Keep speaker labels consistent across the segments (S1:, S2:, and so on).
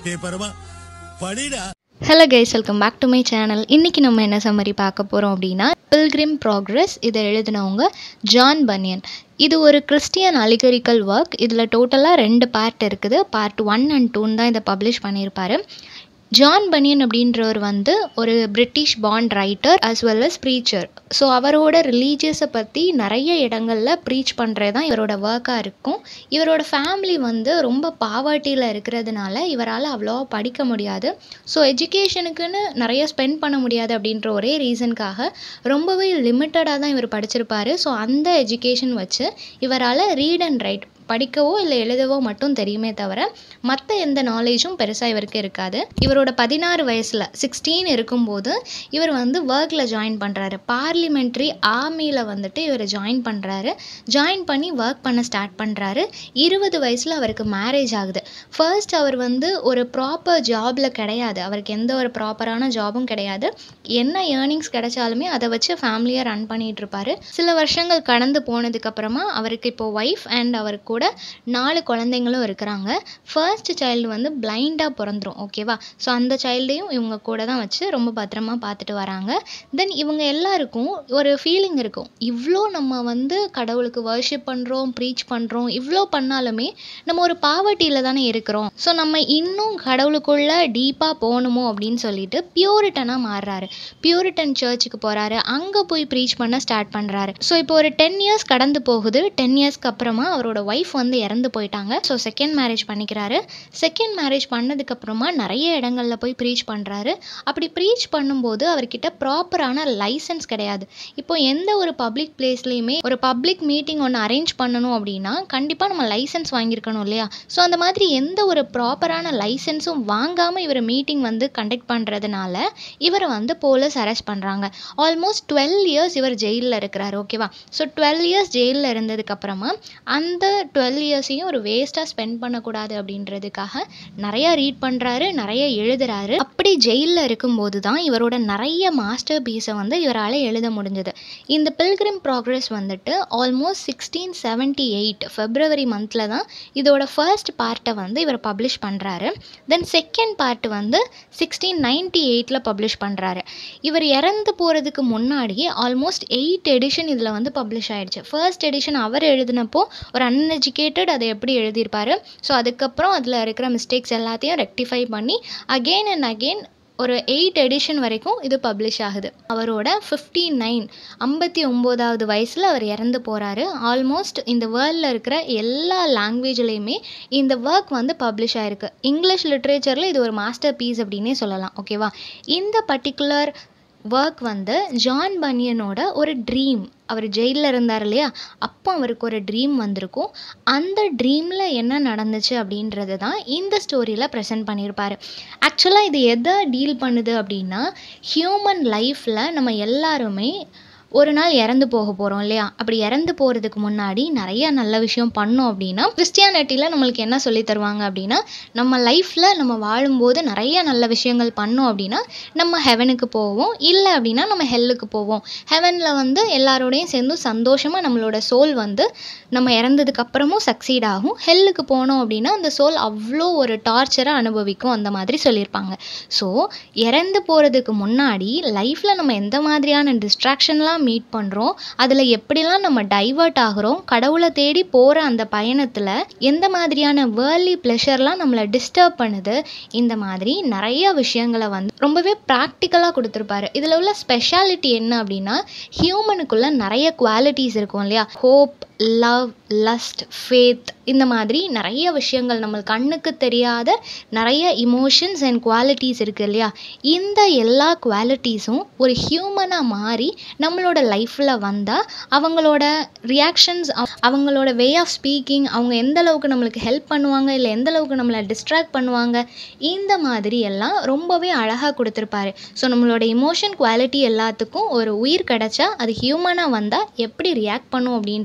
S1: டே பரமா படிடா
S2: hello guys welcome back to my channel இன்றைக்கி நம்ம என்ன சம்மரி பார்க்க போகிறோம் அப்படின்னா பில்கிரிம் ப்ராக்ரஸ் இதை எழுதினவங்க ஜான் பனியன் இது ஒரு கிறிஸ்டியன் அலிகரிக்கல் ஒர்க் இதில் டோட்டலாக ரெண்டு பார்ட் இருக்குது பார்ட் ஒன் அண்ட் டூன்னு தான் இதை பப்ளிஷ் பண்ணியிருப்பாரு ஜான் பனியன் அப்படின்றவர் வந்து ஒரு பிரிட்டிஷ் பாண்ட் writer as well as preacher so அவரோட ரிலீஜியஸை பற்றி நிறைய இடங்களில் ப்ரீச் பண்ணுறது தான் இவரோட ஒர்க்காக இருக்கும் இவரோட ஃபேமிலி வந்து ரொம்ப பாவர்ட்டியில் இருக்கிறதுனால இவரால் அவ்வளோவா படிக்க முடியாது ஸோ எஜுகேஷனுக்குன்னு நிறைய ஸ்பெண்ட் பண்ண முடியாது அப்படின்ற ஒரே ரீசனுக்காக ரொம்பவே லிமிட்டடாக தான் இவர் படிச்சிருப்பாரு ஸோ அந்த எஜுகேஷன் வச்சு இவரால் ரீட் அண்ட் ரைட் படிக்கவோ இல்லை எழுதவோ மட்டும் தெரியுமே தவிர மற்ற எந்த நாலேஜும் பெருசாக இவருக்கு இருக்காது இவரோட பதினாறு வயசில் சிக்ஸ்டீன் இருக்கும்போது இவர் வந்து ஒர்க்கில் ஜாயின் பண்ணுறாரு பார்லிமெண்ட்ரி ஆர்மியில் வந்துட்டு இவர் ஜாயின் பண்ணுறாரு ஜாயின் பண்ணி ஒர்க் பண்ண ஸ்டார்ட் பண்ணுறாரு இருபது வயசில் அவருக்கு மேரேஜ் ஆகுது ஃபர்ஸ்ட் அவர் வந்து ஒரு ப்ராப்பர் ஜாபில் கிடையாது அவருக்கு எந்த ஒரு ப்ராப்பரான ஜாபும் கிடையாது என்ன ஏர்னிங்ஸ் கிடைச்சாலுமே அதை வச்சு ஃபேமிலியை ரன் பண்ணிட்டு இருப்பாரு சில வருஷங்கள் கடந்து போனதுக்கப்புறமா அவருக்கு இப்போ ஒய்ஃப் அண்ட் அவருக்கு கூட நாலு குழந்தைங்களும் இருக்கிறாங்க ஃபர்ஸ்ட் சைல்டு வந்து பிளைண்டாக பிறந்துரும் ஓகேவா ஸோ அந்த சைல்டையும் இவங்க கூட தான் வச்சு ரொம்ப பத்திரமா பார்த்துட்டு வராங்க தென் இவங்க எல்லாருக்கும் ஒரு ஃபீலிங் இருக்கும் இவ்வளோ நம்ம வந்து கடவுளுக்கு வர்ஷிப் பண்ணுறோம் ப்ரீச் பண்ணுறோம் இவ்வளோ பண்ணாலுமே நம்ம ஒரு பாவர்ட்டியில் தானே இருக்கிறோம் ஸோ நம்ம இன்னும் கடவுளுக்குள்ள டீப்பாக போகணுமோ அப்படின்னு சொல்லிட்டு பியூரிட்டனாக மாறுறாரு பியூரிட்டன் சர்ச்சுக்கு போகிறாரு அங்கே போய் ப்ரீச் பண்ண ஸ்டார்ட் பண்ணுறாரு ஸோ இப்போ ஒரு டென் இயர்ஸ் கடந்து போகுது டென் இயர்ஸ்க்கு அப்புறமா அவரோட ஒய்ஃப் வந்து இறந்து போயிட்டாங்க ஸோ செகண்ட் மேரேஜ் பண்ணிக்கிறாரு செகண்ட் மேரேஜ் பண்ணதுக்கப்புறமா நிறைய இடங்களில் போய் ப்ரீச் பண்ணுறாரு அப்படி ப்ரீச் பண்ணும்போது அவர்கிட்ட ப்ராப்பரான லைசன்ஸ் கிடையாது இப்போ எந்த ஒரு பப்ளிக் பிளேஸ்லையுமே ஒரு பப்ளிக் மீட்டிங் ஒன்று அரேஞ்ச் பண்ணணும் அப்படின்னா கண்டிப்பாக நம்ம லைசன்ஸ் வாங்கியிருக்கணும் இல்லையா ஸோ அந்த மாதிரி எந்த ஒரு ப்ராப்பரான லைசன்ஸும் வாங்காமல் இவர் மீட்டிங் வந்து கண்டக்ட் பண்ணுறதுனால இவரை வந்து போலீஸ் அரெஸ்ட் பண்ணுறாங்க ஆல்மோஸ்ட் டுவெல் இயர்ஸ் இவர் ஜெயிலில் இருக்கிறாரு ஓகேவா ஸோ டுவெல் இயர்ஸ் ஜெயிலில் இருந்ததுக்கப்புறமா அந்த டுவெல் இயர்ஸையும் ஒரு வேஸ்ட்டாக ஸ்பெண்ட் பண்ணக்கூடாது அப்படின்றதுக்காக நிறையா ரீட் பண்ணுறாரு நிறைய எழுதுறாரு அப்படி ஜெயிலில் இருக்கும்போது தான் இவரோட நிறைய மாஸ்டர் பீஸை வந்து இவரால் எழுத முடிஞ்சது இந்த பில்கிரிம் ப்ராக்ரஸ் வந்துட்டு almost sixteen seventy eight February மந்தில் தான் இதோட ஃபர்ஸ்ட் பார்ட்டை வந்து இவர் பப்ளிஷ் பண்ணுறாரு தென் செகண்ட் பார்ட் வந்து சிக்ஸ்டீன் நைன்ட்டி எயிட்டில் பப்ளிஷ் பண்ணுறாரு இவர் இறந்து போகிறதுக்கு முன்னாடி ஆல்மோஸ்ட் எயிட் எடிஷன் இதில் வந்து பப்ளிஷ் ஆயிடுச்சு ஃபர்ஸ்ட் எடிஷன் அவர் எழுதினப்போ ஒரு அன்எஜுகேட்டட் அதை எப்படி எழுதியிருப்பாரு ஸோ அதுக்கப்புறம் அதில் இருக்கிற மிஸ்டேக்ஸ் எல்லாத்தையும் ரெக்டிஃபை பண்ணி அகெயின் அண்ட் அகெயின் ஒரு எயிட் எடிஷன் வரைக்கும் இது பப்ளிஷ் ஆகுது அவரோட ஃபிஃப்டி நைன் ஐம்பத்தி ஒம்போதாவது வயசில் அவர் இறந்து போகிறாரு ஆல்மோஸ்ட் இந்த வேர்ல்டில் இருக்கிற எல்லா லாங்குவேஜ்லேயுமே இந்த ஒர்க் வந்து பப்ளிஷ் ஆயிருக்கு இங்கிலீஷ் லிட்ரேச்சரில் இது ஒரு மாஸ்டர் பீஸ் அப்படின்னே சொல்லலாம் ஓகேவா இந்த பர்டிகுலர் ஒர்க் வந்து ஜான் பனியனோட ஒரு ட்ரீம் அவர் ஜெயிலில் இருந்தார் இல்லையா அப்போ அவருக்கு ஒரு ட்ரீம் வந்திருக்கும் அந்த ட்ரீமில் என்ன நடந்துச்சு அப்படின்றது தான் இந்த ஸ்டோரியில் ப்ரெசென்ட் பண்ணியிருப்பார் ஆக்சுவலாக இது எதை டீல் பண்ணுது அப்படின்னா ஹியூமன் லைஃப்பில் நம்ம எல்லாருமே ஒரு நாள் இறந்து போக போகிறோம் இல்லையா அப்படி இறந்து போகிறதுக்கு முன்னாடி நிறைய நல்ல விஷயம் பண்ணோம் அப்படின்னா கிறிஸ்டியானிட்டியில் நம்மளுக்கு என்ன சொல்லி தருவாங்க அப்படின்னா நம்ம லைஃப்பில் நம்ம வாழும்போது நிறைய நல்ல விஷயங்கள் பண்ணோம் அப்படின்னா நம்ம ஹெவனுக்கு போவோம் இல்லை அப்படின்னா நம்ம ஹெல்லுக்கு போவோம் ஹெவனில் வந்து எல்லாரோடையும் சேர்ந்து சந்தோஷமாக நம்மளோட சோல் வந்து நம்ம இறந்ததுக்கு அப்புறமும் சக்சீட் ஆகும் ஹெல்லுக்கு போனோம் அப்படின்னா அந்த சோல் அவ்வளோ ஒரு டார்ச்சரை அனுபவிக்கும் அந்த மாதிரி சொல்லியிருப்பாங்க ஸோ இறந்து போகிறதுக்கு முன்னாடி லைஃப்பில் நம்ம எந்த மாதிரியான டிஸ்ட்ராக்ஷன்லாம் மீட் பண்ணுறோம் அதில் எப்படிலாம் நம்ம டைவர்ட் ஆகுறோம் கடவுளை தேடி போகிற அந்த பயணத்தில் எந்த மாதிரியான வேர்லி ப்ளெஷர்லாம் நம்மளை டிஸ்டர்ப் பண்ணுது இந்த மாதிரி நிறைய விஷயங்களை வந்து ரொம்பவே ப்ராக்டிக்கலாக கொடுத்துருப்பாரு இதில் உள்ள ஸ்பெஷாலிட்டி என்ன அப்படின்னா ஹியூமனுக்குள்ள நிறைய குவாலிட்டிஸ் இருக்கும் இல்லையா ஹோப் லவ் லஸ்ட் ஃபேத் இந்த மாதிரி நிறைய விஷயங்கள் நம்ம கண்ணுக்கு தெரியாத நிறைய இமோஷன்ஸ் அண்ட் குவாலிட்டிஸ் இருக்குது இல்லையா இந்த எல்லா குவாலிட்டிஸும் ஒரு ஹியூமனாக மாறி நம்மளோட லைஃப்பில் வந்தால் அவங்களோட ரியாக்ஷன்ஸ் அவங்களோட வே ஆஃப் ஸ்பீக்கிங் அவங்க எந்த அளவுக்கு நம்மளுக்கு ஹெல்ப் பண்ணுவாங்க இல்லை எந்த அளவுக்கு நம்மளை டிஸ்ட்ராக்ட் பண்ணுவாங்க இந்த மாதிரி எல்லாம் ரொம்பவே அழகாக கொடுத்துருப்பாரு ஸோ நம்மளோட இமோஷன் குவாலிட்டி எல்லாத்துக்கும் ஒரு உயிர் கிடைச்சா அது ஹியூமனாக வந்தால் எப்படி ரியாக்ட் பண்ணும் அப்படின்றத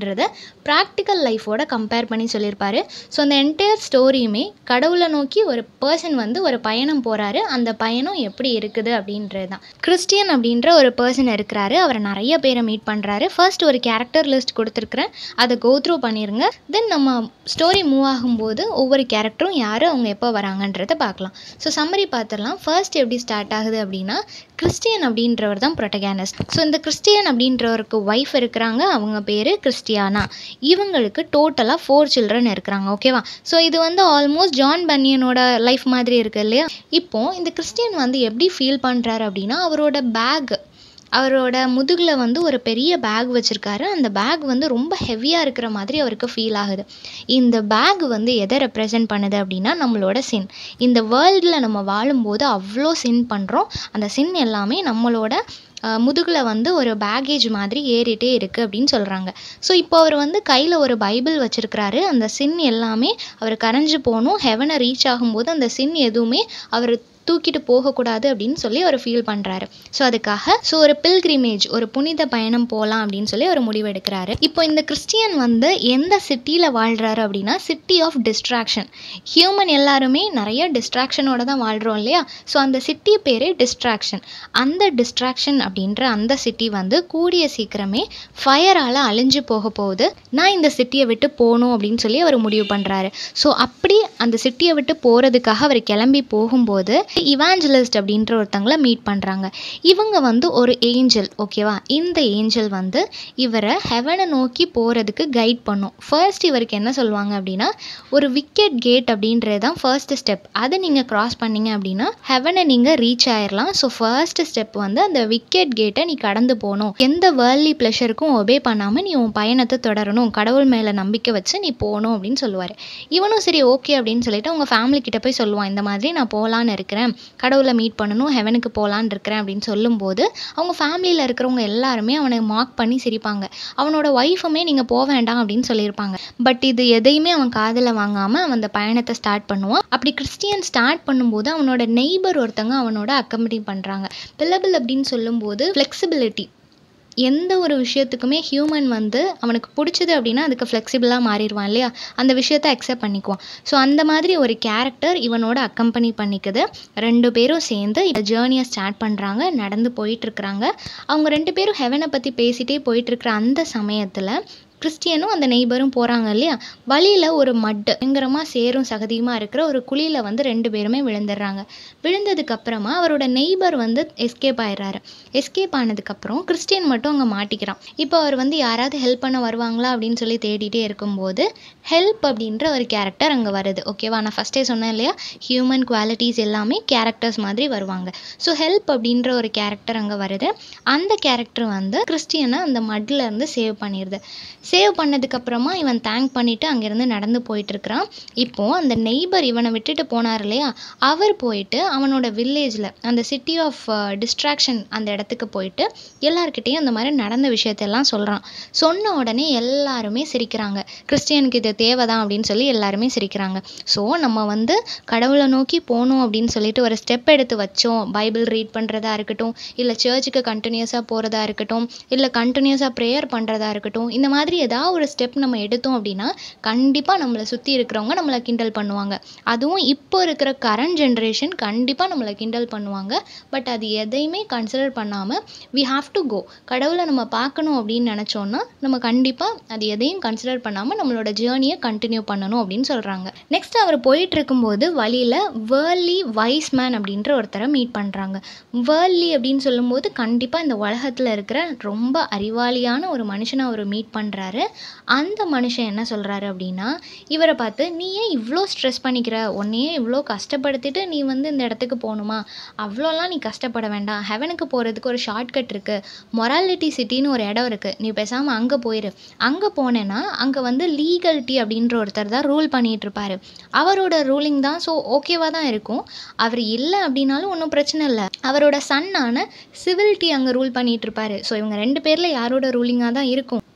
S2: ப்ராக்டிக்கல் லைஃபோட கம்பேர் பண்ணி சொல்லியிருப்பாரு ஸோ அந்த என்டையர் ஸ்டோரியுமே கடவுளை நோக்கி ஒரு பர்சன் வந்து ஒரு பயணம் போகிறாரு அந்த பயணம் எப்படி இருக்குது அப்படின்றது தான் கிறிஸ்டியன் அப்படின்ற ஒரு பர்சன் இருக்கிறாரு அவரை நிறைய பேரை மீட் பண்ணுறாரு ஃபர்ஸ்ட் ஒரு கேரக்டர் லிஸ்ட் கொடுத்துருக்குறேன் அதை கோ த்ரூ பண்ணிடுங்க தென் நம்ம ஸ்டோரி மூவ் ஆகும்போது ஒவ்வொரு கேரக்டரும் யார் அவங்க எப்போ வராங்கன்றதை பார்க்கலாம் ஸோ சம்மரி பார்த்துடலாம் ஃபர்ஸ்ட் எப்படி ஸ்டார்ட் ஆகுது அப்படின்னா கிறிஸ்டியன் அப்படின்றவர் தான் ப்ரொட்டகானஸ் ஸோ இந்த கிறிஸ்டியன் அப்படின்றவருக்கு ஒய்ஃப் இருக்கிறாங்க அவங்க பேர் கிறிஸ்டியானா இவங்களுக்கு டோட்டலாக ஃபோர் சில்ட்ரன் இருக்கிறாங்க ஓகேவா ஸோ இது வந்து ஆல்மோஸ்ட் ஜான் பன்னியனோட லைஃப் மாதிரி இருக்கு இல்லையா இப்போ இந்த கிறிஸ்டியன் வந்து எப்படி ஃபீல் பண்ணுறாரு அப்படின்னா அவரோட பேக் அவரோட முதுகில் வந்து ஒரு பெரிய பேக் வச்சுருக்காரு அந்த பேக் வந்து ரொம்ப ஹெவியாக இருக்கிற மாதிரி அவருக்கு ஃபீல் ஆகுது இந்த பேக் வந்து எதை ரெப்ரசன்ட் பண்ணுது அப்படின்னா நம்மளோட சின் இந்த வேர்ல்டில் நம்ம வாழும்போது அவ்வளோ சின் பண்ணுறோம் அந்த சின் எல்லாமே நம்மளோட முதுகில் வந்து ஒரு பேகேஜ் மாதிரி ஏறிட்டே இருக்குது அப்படின்னு சொல்கிறாங்க ஸோ இப்போ அவர் வந்து கையில் ஒரு பைபிள் வச்சுருக்கிறாரு அந்த சின் எல்லாமே அவர் கரைஞ்சு போகணும் ஹெவனை ரீச் ஆகும்போது அந்த சின் எதுவுமே அவர் தூக்கிட்டு போகக்கூடாது அப்படின்னு சொல்லி அவர் ஃபீல் பண்ணுறாரு ஸோ அதுக்காக ஸோ ஒரு பில்கிரிமேஜ் ஒரு புனித பயணம் போகலாம் அப்படின்னு சொல்லி அவர் முடிவெடுக்கிறாரு இப்போ இந்த கிறிஸ்டியன் வந்து எந்த சிட்டியில் வாழ்கிறாரு அப்படின்னா சிட்டி ஆஃப் டிஸ்ட்ராக்ஷன் ஹியூமன் எல்லாருமே நிறைய டிஸ்ட்ராக்ஷனோட தான் வாழ்கிறோம் இல்லையா ஸோ அந்த சிட்டி பேரே டிஸ்ட்ராக்ஷன் அந்த டிஸ்ட்ராக்ஷன் அப்படின்ற அந்த சிட்டி வந்து கூடிய சீக்கிரமே ஃபயரால் அழிஞ்சு போக போகுது நான் இந்த சிட்டியை விட்டு போகணும் அப்படின்னு சொல்லி அவர் முடிவு பண்ணுறாரு ஸோ அப்படி அந்த சிட்டியை விட்டு போகிறதுக்காக அவர் கிளம்பி போகும்போது இவாஞ்சலிஸ்ட் அப்படின்ற ஒருத்தங்கள மீட் பண்ணுறாங்க இவங்க வந்து ஒரு ஏஞ்சல் ஓகேவா இந்த ஏஞ்சல் வந்து இவரை ஹெவனை நோக்கி போகிறதுக்கு கைட் பண்ணும் ஃபர்ஸ்ட் இவருக்கு என்ன சொல்லுவாங்க அப்படின்னா ஒரு விக்கெட் கேட் அப்படின்றது தான் ஃபர்ஸ்ட் ஸ்டெப் அதை நீங்கள் கிராஸ் பண்ணீங்க அப்படின்னா ஹெவனை நீங்கள் ரீச் ஆயிடலாம் ஸோ ஃபர்ஸ்ட் ஸ்டெப் வந்து அந்த விக்கெட் கேட்டை நீ கடந்து போகணும் எந்த வேர்லி ப்ளஷருக்கும் ஒபே பண்ணாமல் நீ உன் பயணத்தை தொடரணும் கடவுள் மேலே நம்பிக்கை வச்சு நீ போகணும் அப்படின்னு சொல்லுவார் இவனும் சரி ஓகே அப்படின்னு சொல்லிட்டு அவங்க ஃபேமிலி கிட்ட போய் சொல்லுவான் இந்த மாதிரி நான் போகலான்னு இருக்கிறேன் கடவுளை மீட் பண்ணணும் ஹெவனுக்கு போகலான்னு இருக்கிறேன் அப்படின்னு சொல்லும்போது அவங்க ஃபேமிலியில் இருக்கிறவங்க எல்லாருமே அவனை மார்க் பண்ணி சிரிப்பாங்க அவனோட ஒய்ஃபுமே நீங்கள் போக வேண்டாம் அப்படின்னு சொல்லியிருப்பாங்க பட் இது எதையுமே அவன் காதில் வாங்காமல் அவன் அந்த பயணத்தை ஸ்டார்ட் பண்ணுவான் அப்படி கிறிஸ்டியன் ஸ்டார்ட் பண்ணும்போது அவனோட நெய்பர் ஒருத்தங்க அவனோட அக்கம்பெனி பண்ணுறாங்க பில்லபிள் அப்படின்னு சொல்லும்போது ஃப்ளெக்சிபிலிட்டி எந்த ஒரு விஷயத்துக்குமே ஹியூமன் வந்து அவனுக்கு பிடிச்சது அப்படின்னா அதுக்கு ஃப்ளெக்சிபிளாக மாறிடுவான் இல்லையா அந்த விஷயத்த அக்செப்ட் பண்ணிக்குவான் ஸோ அந்த மாதிரி ஒரு கேரக்டர் இவனோட அக்கம்பெனி பண்ணிக்குது ரெண்டு பேரும் சேர்ந்து இந்த ஜேர்னியை ஸ்டார்ட் பண்ணுறாங்க நடந்து போயிட்டுருக்குறாங்க அவங்க ரெண்டு பேரும் ஹெவனை பற்றி பேசிகிட்டே போயிட்டுருக்குற அந்த சமயத்தில் கிறிஸ்டியனும் அந்த நெய்பரும் போகிறாங்க இல்லையா வழியில் ஒரு மட்டு பயங்கரமாக சேரும் சகதியுமாக இருக்கிற ஒரு குழியில் வந்து ரெண்டு பேருமே விழுந்துடுறாங்க விழுந்ததுக்கு அப்புறமா அவரோட நெய்பர் வந்து எஸ்கேப் ஆயிடுறாரு எஸ்கேப் ஆனதுக்கப்புறம் கிறிஸ்டியன் மட்டும் அங்கே மாட்டிக்கிறான் இப்போ அவர் வந்து யாராவது ஹெல்ப் பண்ண வருவாங்களா அப்படின்னு சொல்லி தேடிட்டே இருக்கும்போது ஹெல்ப் அப்படின்ற ஒரு கேரக்டர் அங்கே வருது ஓகேவா நான் ஃபஸ்ட்டே சொன்னேன் இல்லையா ஹியூமன் குவாலிட்டிஸ் எல்லாமே கேரக்டர்ஸ் மாதிரி வருவாங்க ஸோ ஹெல்ப் அப்படின்ற ஒரு கேரக்டர் அங்கே வருது அந்த கேரக்டர் வந்து கிறிஸ்டியனை அந்த மட்ல இருந்து சேவ் பண்ணிடுது சேவ் பண்ணதுக்கப்புறமா இவன் தேங்க் பண்ணிவிட்டு அங்கேருந்து நடந்து போயிட்டுருக்கிறான் இப்போது அந்த நெய்பர் இவனை விட்டுட்டு போனார் இல்லையா அவர் போயிட்டு அவனோட வில்லேஜில் அந்த சிட்டி ஆஃப் டிஸ்ட்ராக்ஷன் அந்த இடத்துக்கு போயிட்டு எல்லார்கிட்டேயும் அந்த மாதிரி நடந்த விஷயத்தெல்லாம் சொல்கிறான் சொன்ன உடனே எல்லாருமே சிரிக்கிறாங்க கிறிஸ்டியனுக்கு இது தேவைதான் அப்படின்னு சொல்லி எல்லாருமே சிரிக்கிறாங்க ஸோ நம்ம வந்து கடவுளை நோக்கி போகணும் அப்படின்னு சொல்லிட்டு ஒரு ஸ்டெப் எடுத்து வச்சோம் பைபிள் ரீட் பண்ணுறதா இருக்கட்டும் இல்லை சர்ச்சுக்கு கண்டினியூஸாக போகிறதா இருக்கட்டும் இல்லை கண்டினியூஸாக ப்ரேயர் பண்ணுறதா இருக்கட்டும் இந்த மாதிரி ஏதாவது ஒரு ஸ்டெப் நம்ம எடுத்தோம் அப்படின்னா கண்டிப்பாக நம்மளை சுற்றி இருக்கிறவங்க நம்மளை கிண்டல் பண்ணுவாங்க அதுவும் இப்போ இருக்கிற கரண்ட் ஜென்ரேஷன் கண்டிப்பாக நம்மளை கிண்டல் பண்ணுவாங்க பட் அது எதையுமே கன்சிடர் பண்ணாமல் வி ஹாவ் டு கோ கடவுளை நம்ம பார்க்கணும் அப்படின்னு நினச்சோன்னா நம்ம கண்டிப்பாக அது எதையும் கன்சிடர் பண்ணாமல் நம்மளோட ஜேர்னியை கண்டினியூ பண்ணணும் அப்படின்னு சொல்கிறாங்க நெக்ஸ்ட் அவர் போயிட்டு இருக்கும்போது வழியில் வேர்லி வைஸ் மேன் அப்படின்ற ஒருத்தரை மீட் பண்ணுறாங்க வேர்லி அப்படின்னு சொல்லும்போது கண்டிப்பாக இந்த உலகத்தில் இருக்கிற ரொம்ப அறிவாளியான ஒரு மனுஷனை அவர் மீட் பண்ணுறாரு அந்த மனுஷன் என்ன சொல்கிறாரு அப்படின்னா இவரை பார்த்து நீ ஏன் இவ்வளோ ஸ்ட்ரெஸ் பண்ணிக்கிற உன்னையே இவ்வளோ கஷ்டப்படுத்திட்டு நீ வந்து இந்த இடத்துக்கு போகணுமா அவ்வளோலாம் நீ கஷ்டப்பட வேண்டாம் ஹெவனுக்கு போகிறதுக்கு ஒரு ஷார்ட்கட் இருக்குது மொராலிட்டி சிட்டின்னு ஒரு இடம் இருக்குது நீ பேசாமல் அங்கே போயிரு அங்கே போனேன்னா அங்கே வந்து லீகல்ட்டி அப்படின்ற ஒருத்தர் தான் ரூல் பண்ணிகிட்டு இருப்பாரு அவரோட ரூலிங் தான் ஸோ ஓகேவாக தான் இருக்கும் அவர் இல்லை அப்படின்னாலும் ஒன்றும் பிரச்சனை இல்லை அவரோட சன்னான சிவிலிட்டி அங்கே ரூல் பண்ணிகிட்டு இருப்பாரு ஸோ இவங்க ரெண்டு பேரில் யாரோட ரூலிங்காக தான் இருக்கும்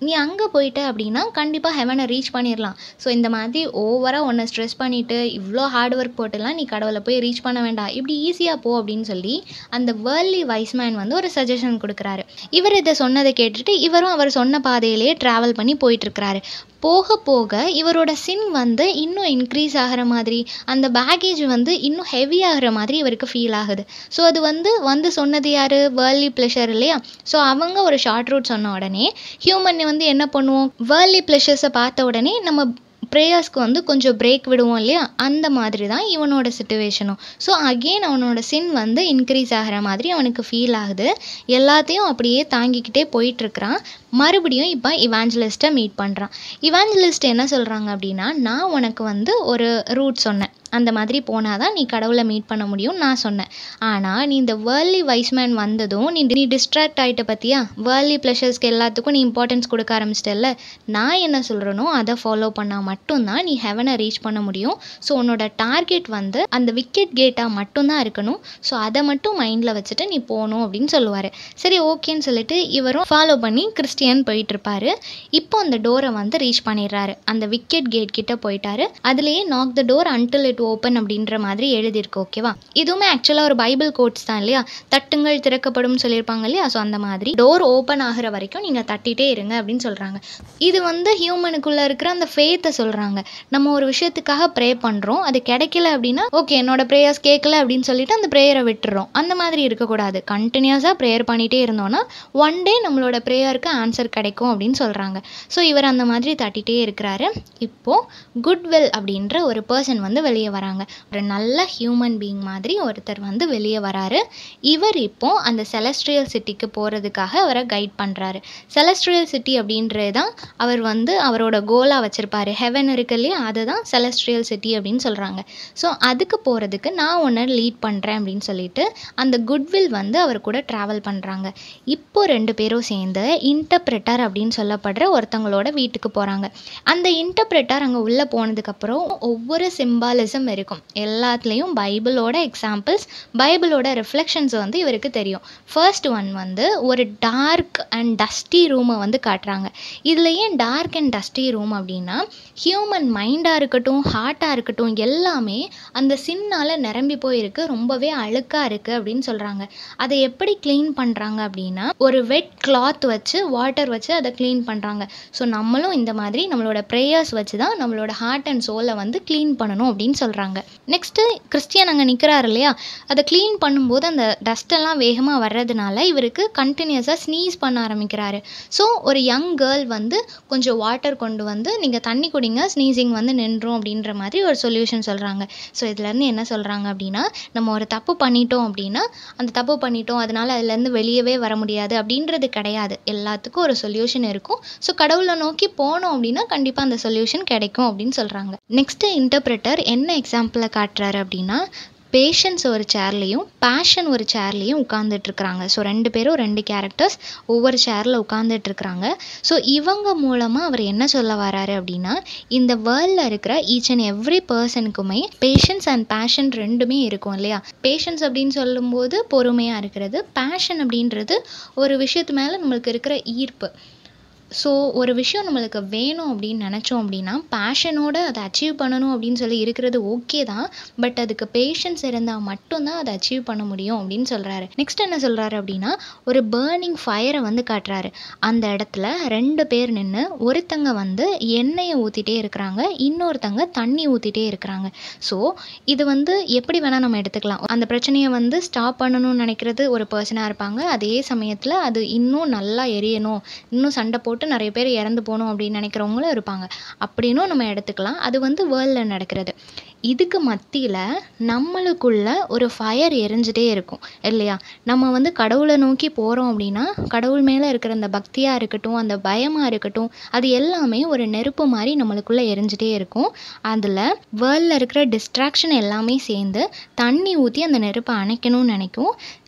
S2: நீ அங்கே போயிட்ட அப்படின்னா கண்டிப்பாக ஹெவனை ரீச் பண்ணிடலாம் ஸோ இந்த மாதிரி ஓவராக உன்னை ஸ்ட்ரெஸ் பண்ணிவிட்டு இவ்வளோ ஹார்ட் ஒர்க் போட்டுலாம் நீ கடவுளை போய் ரீச் பண்ண வேண்டாம் இப்படி ஈஸியாக போ அப்படின்னு சொல்லி அந்த வேர்லி வைஸ்மேன் வந்து ஒரு சஜஷன் கொடுக்குறாரு இவர் இதை சொன்னதை கேட்டுட்டு இவரும் அவர் சொன்ன பாதையிலேயே ட்ராவல் பண்ணி போயிட்டுருக்கிறாரு போக போக இவரோட சின் வந்து இன்னும் இன்க்ரீஸ் ஆகிற மாதிரி அந்த பேகேஜ் வந்து இன்னும் ஹெவி ஆகிற மாதிரி இவருக்கு ஃபீல் ஆகுது ஸோ அது வந்து வந்து சொன்னது யார் வேர்லி ப்ளஷர் இல்லையா ஸோ அவங்க ஒரு ஷார்ட் ரூட் சொன்ன உடனே ஹியூமன் வந்து என்ன பண்ணுவோம் வேர்லி ப்ளஷர்ஸை பார்த்த உடனே நம்ம ப்ரேயர்ஸ்க்கு வந்து கொஞ்சம் பிரேக் விடுவோம் இல்லையா அந்த மாதிரி தான் இவனோட சுச்சுவேஷனும் ஸோ அகெயின் அவனோட சின் வந்து இன்க்ரீஸ் ஆகிற மாதிரி அவனுக்கு ஃபீல் ஆகுது எல்லாத்தையும் அப்படியே தாங்கிக்கிட்டே போயிட்டுருக்கிறான் மறுபடியும் இப்போ இவாஞ்சலிஸ்ட்டை மீட் பண்ணுறான் இவாஞ்சலிஸ்ட் என்ன சொல்கிறாங்க அப்படின்னா நான் உனக்கு வந்து ஒரு ரூட் சொன்னேன் அந்த மாதிரி போனால் தான் நீ கடவுளை மீட் பண்ண முடியும் நான் சொன்னேன் ஆனால் நீ இந்த வேர்லி வைஸ்மேன் வந்ததும் நீ நீ டிஸ்ட்ராக்ட் ஆகிட்ட பார்த்தியா வேர்லி ப்ளஷர்ஸ்க்கு எல்லாத்துக்கும் நீ இம்பார்ட்டன்ஸ் கொடுக்க ஆரம்பிச்சிட்டல்ல நான் என்ன சொல்கிறேனோ அதை ஃபாலோ பண்ணால் மட்டும்தான் நீ ஹெவனை ரீச் பண்ண முடியும் ஸோ உன்னோட டார்கெட் வந்து அந்த விக்கெட் கேட்டாக மட்டும்தான் இருக்கணும் ஸோ அதை மட்டும் மைண்டில் வச்சுட்டு நீ போகணும் அப்படின்னு சொல்லுவார் சரி ஓகேன்னு சொல்லிட்டு இவரும் ஃபாலோ பண்ணி கிறிஸ்டியன் போயிட்டுருப்பாரு இப்போ அந்த டோரை வந்து ரீச் பண்ணிடுறாரு அந்த விக்கெட் கேட் கிட்ட போயிட்டாரு அதுலேயே knock the door until it open அப்படின்ற மாதிரி எழுதியிருக்கு ஓகேவா இதுவுமே ஆக்சுவலாக ஒரு பைபிள் கோட்ஸ் தான் இல்லையா தட்டுங்கள் திறக்கப்படும் சொல்லியிருப்பாங்க இல்லையா ஸோ அந்த மாதிரி டோர் ஓப்பன் ஆகிற வரைக்கும் நீங்கள் தட்டிகிட்டே இருங்க அப்படின்னு சொல்கிறாங்க இது வந்து ஹியூமனுக்குள்ளே இருக்கிற அந்த ஃபேத்தை சொல்கிறாங்க நம்ம ஒரு விஷயத்துக்காக ப்ரே பண்ணுறோம் அது கிடைக்கல அப்படின்னா ஓகே என்னோட ப்ரேயர்ஸ் கேட்கல அப்படின்னு சொல்லிட்டு அந்த ப்ரேயரை விட்டுறோம் அந்த மாதிரி இருக்கக்கூடாது கண்டினியூஸாக ப்ரேயர் பண்ணிகிட்டே இருந்தோன்னா ஒன் டே நம்மளோட ப்ரேயருக்கு ஆன்சர் கிடைக்கும் அப்படின்னு சொல்கிறாங்க ஸோ இவர் அந்த மாதிரி தட்டிகிட்டே இருக்கிறாரு இப்போது குட்வில் அப்படின்ற ஒரு பர்சன் வந்து வெளியே வராங்க ஒரு நல்ல ஹியூமன் பீயிங் மாதிரி ஒருத்தர் வந்து வெளியே வராரு இவர் இப்போ அந்த செலஸ்ட்ரியல் சிட்டிக்கு போகிறதுக்காக அவரை கைட் பண்ணுறாரு செலஸ்ட்ரியல் சிட்டி அப்படின்றது தான் அவர் வந்து அவரோட கோலாக வச்சுருப்பாரு ஹெவன் இருக்கு இல்லையா அதுதான் செலஸ்ட்ரியல் சிட்டி அப்படின்னு சொல்கிறாங்க ஸோ அதுக்கு போகிறதுக்கு நான் ஒன்று லீட் பண்ணுறேன் அப்படின்னு சொல்லிட்டு அந்த குட்வில் வந்து அவர் கூட ட்ராவல் பண்ணுறாங்க இப்போ ரெண்டு பேரும் சேர்ந்து இன்டர்பிரட்டர் அப்படின்னு சொல்லப்படுற ஒருத்தவங்களோட வீட்டுக்கு போகிறாங்க அந்த இன்டர்பிரட்டர் அங்கே உள்ளே போனதுக்கப்புறம் ஒவ்வொரு சிம்பாலிசம் இருக்கும் எல்லாத்துலேயும் பைபிளோட எக்ஸாம்பிள்ஸ் பைபிளோட ரிஃப்ளெக்ஷன்ஸ் வந்து இவருக்கு தெரியும் ஃபர்ஸ்ட் ஒன் வந்து ஒரு டார்க் அண்ட் டஸ்டி ரூமை வந்து காட்டுறாங்க இதில் ஏன் டார்க் அண்ட் டஸ்டி ரூம் அப்படின்னா ஹியூமன் மைண்டாக இருக்கட்டும் ஹார்ட்டாக இருக்கட்டும் எல்லாமே அந்த சின்னால் நிரம்பி போயிருக்கு ரொம்பவே அழுக்காக இருக்குது அப்படின்னு சொல்கிறாங்க அதை எப்படி க்ளீன் பண்ணுறாங்க அப்படின்னா ஒரு வெட் கிளாத் வச்சு வாட்டர் வச்சு அதை க்ளீன் பண்ணுறாங்க ஸோ நம்மளும் இந்த மாதிரி நம்மளோட ப்ரேயர்ஸ் வச்சு தான் நம்மளோட ஹார்ட் அண்ட் சோலை வந்து க்ளீன் பண்ணணும் அப்படின்னு சொல்கிறாங்க நெக்ஸ்ட்டு கிறிஸ்டியன் அங்கே நிற்கிறாரு இல்லையா அதை க்ளீன் பண்ணும்போது அந்த டஸ்டெல்லாம் வேகமாக வர்றதுனால இவருக்கு கண்டினியூஸாக ஸ்னீஸ் பண்ண ஆரம்பிக்கிறாரு ஸோ ஒரு யங் கேர்ள் வந்து கொஞ்சம் வாட்டர் கொண்டு வந்து நீங்கள் தண்ணி குடிங்க ஸ்னீசிங் வந்து நின்றும் அப்படின்ற மாதிரி ஒரு சொல்யூஷன் சொல்கிறாங்க ஸோ இதுலேருந்து என்ன சொல்கிறாங்க அப்படின்னா நம்ம ஒரு தப்பு பண்ணிட்டோம் அப்படின்னா அந்த தப்பு பண்ணிட்டோம் அதனால் அதுலேருந்து வெளியவே வர முடியாது அப்படின்றது கிடையாது எல்லாத்துக்கும் ஒரு சொல்யூஷன் இருக்கும் ஸோ கடவுளை நோக்கி போனோம் அப்படின்னா கண்டிப்பாக அந்த சொல்யூஷன் கிடைக்கும் அப்படின்னு சொல்கிறாங்க நெக்ஸ்ட்டு இன்டர்பிரட்டர் என்ன எக்ஸாம்பிளை காட்டுறாரு அப்படின்னா பேஷன்ஸ் ஒரு சேர்லேயும் பேஷன் ஒரு சேர்லேயும் உட்காந்துட்ருக்குறாங்க ஸோ ரெண்டு பேரும் ரெண்டு கேரக்டர்ஸ் ஒவ்வொரு சேரில் உட்காந்துட்ருக்குறாங்க ஸோ இவங்க மூலமாக அவர் என்ன சொல்ல வராரு அப்படின்னா இந்த வேர்ல்டில் இருக்கிற ஈச் அண்ட் எவ்ரி பர்சனுக்குமே பேஷன்ஸ் அண்ட் பேஷன் ரெண்டுமே இருக்கும் இல்லையா பேஷன்ஸ் அப்படின்னு சொல்லும்போது பொறுமையாக இருக்கிறது பேஷன் அப்படின்றது ஒரு விஷயத்து மேலே நம்மளுக்கு இருக்கிற ஈர்ப்பு ஸோ ஒரு விஷயம் நம்மளுக்கு வேணும் அப்படின்னு நினச்சோம் அப்படின்னா பேஷனோட அதை அச்சீவ் பண்ணணும் அப்படின்னு சொல்லி இருக்கிறது ஓகே தான் பட் அதுக்கு பேஷன்ஸ் இருந்தால் மட்டும்தான் அதை அச்சீவ் பண்ண முடியும் அப்படின்னு சொல்கிறாரு நெக்ஸ்ட் என்ன சொல்கிறாரு அப்படின்னா ஒரு பேர்னிங் ஃபயரை வந்து காட்டுறாரு அந்த இடத்துல ரெண்டு பேர் நின்று ஒருத்தங்க வந்து எண்ணெயை ஊற்றிட்டே இருக்கிறாங்க இன்னொருத்தங்க தண்ணி ஊற்றிட்டே இருக்கிறாங்க ஸோ இது வந்து எப்படி வேணால் நம்ம எடுத்துக்கலாம் அந்த பிரச்சனையை வந்து ஸ்டாப் பண்ணணும்னு நினைக்கிறது ஒரு பர்சனாக இருப்பாங்க அதே சமயத்தில் அது இன்னும் நல்லா எரியணும் இன்னும் சண்டை போட்டு நிறைய பேர் இறந்து போகணும் அப்படின்னு நினைக்கிறவங்களும் இருப்பாங்க அப்படின்னும் நம்ம எடுத்துக்கலாம் அது வந்து வேர்ல்டில் நடக்கிறது இதுக்கு மத்தியில் நம்மளுக்குள்ள ஒரு ஃபயர் எரிஞ்சிட்டே இருக்கும் இல்லையா நம்ம வந்து கடவுளை நோக்கி போகிறோம் அப்படின்னா கடவுள் மேலே இருக்கிற அந்த பக்தியாக இருக்கட்டும் அந்த பயமாக இருக்கட்டும் அது எல்லாமே ஒரு நெருப்பு மாதிரி நம்மளுக்குள்ளே எரிஞ்சிட்டே இருக்கும் அதில் வேர்ல்டில் இருக்கிற டிஸ்ட்ராக்ஷன் எல்லாமே சேர்ந்து தண்ணி ஊற்றி அந்த நெருப்பை அணைக்கணும்னு நினைக்கும்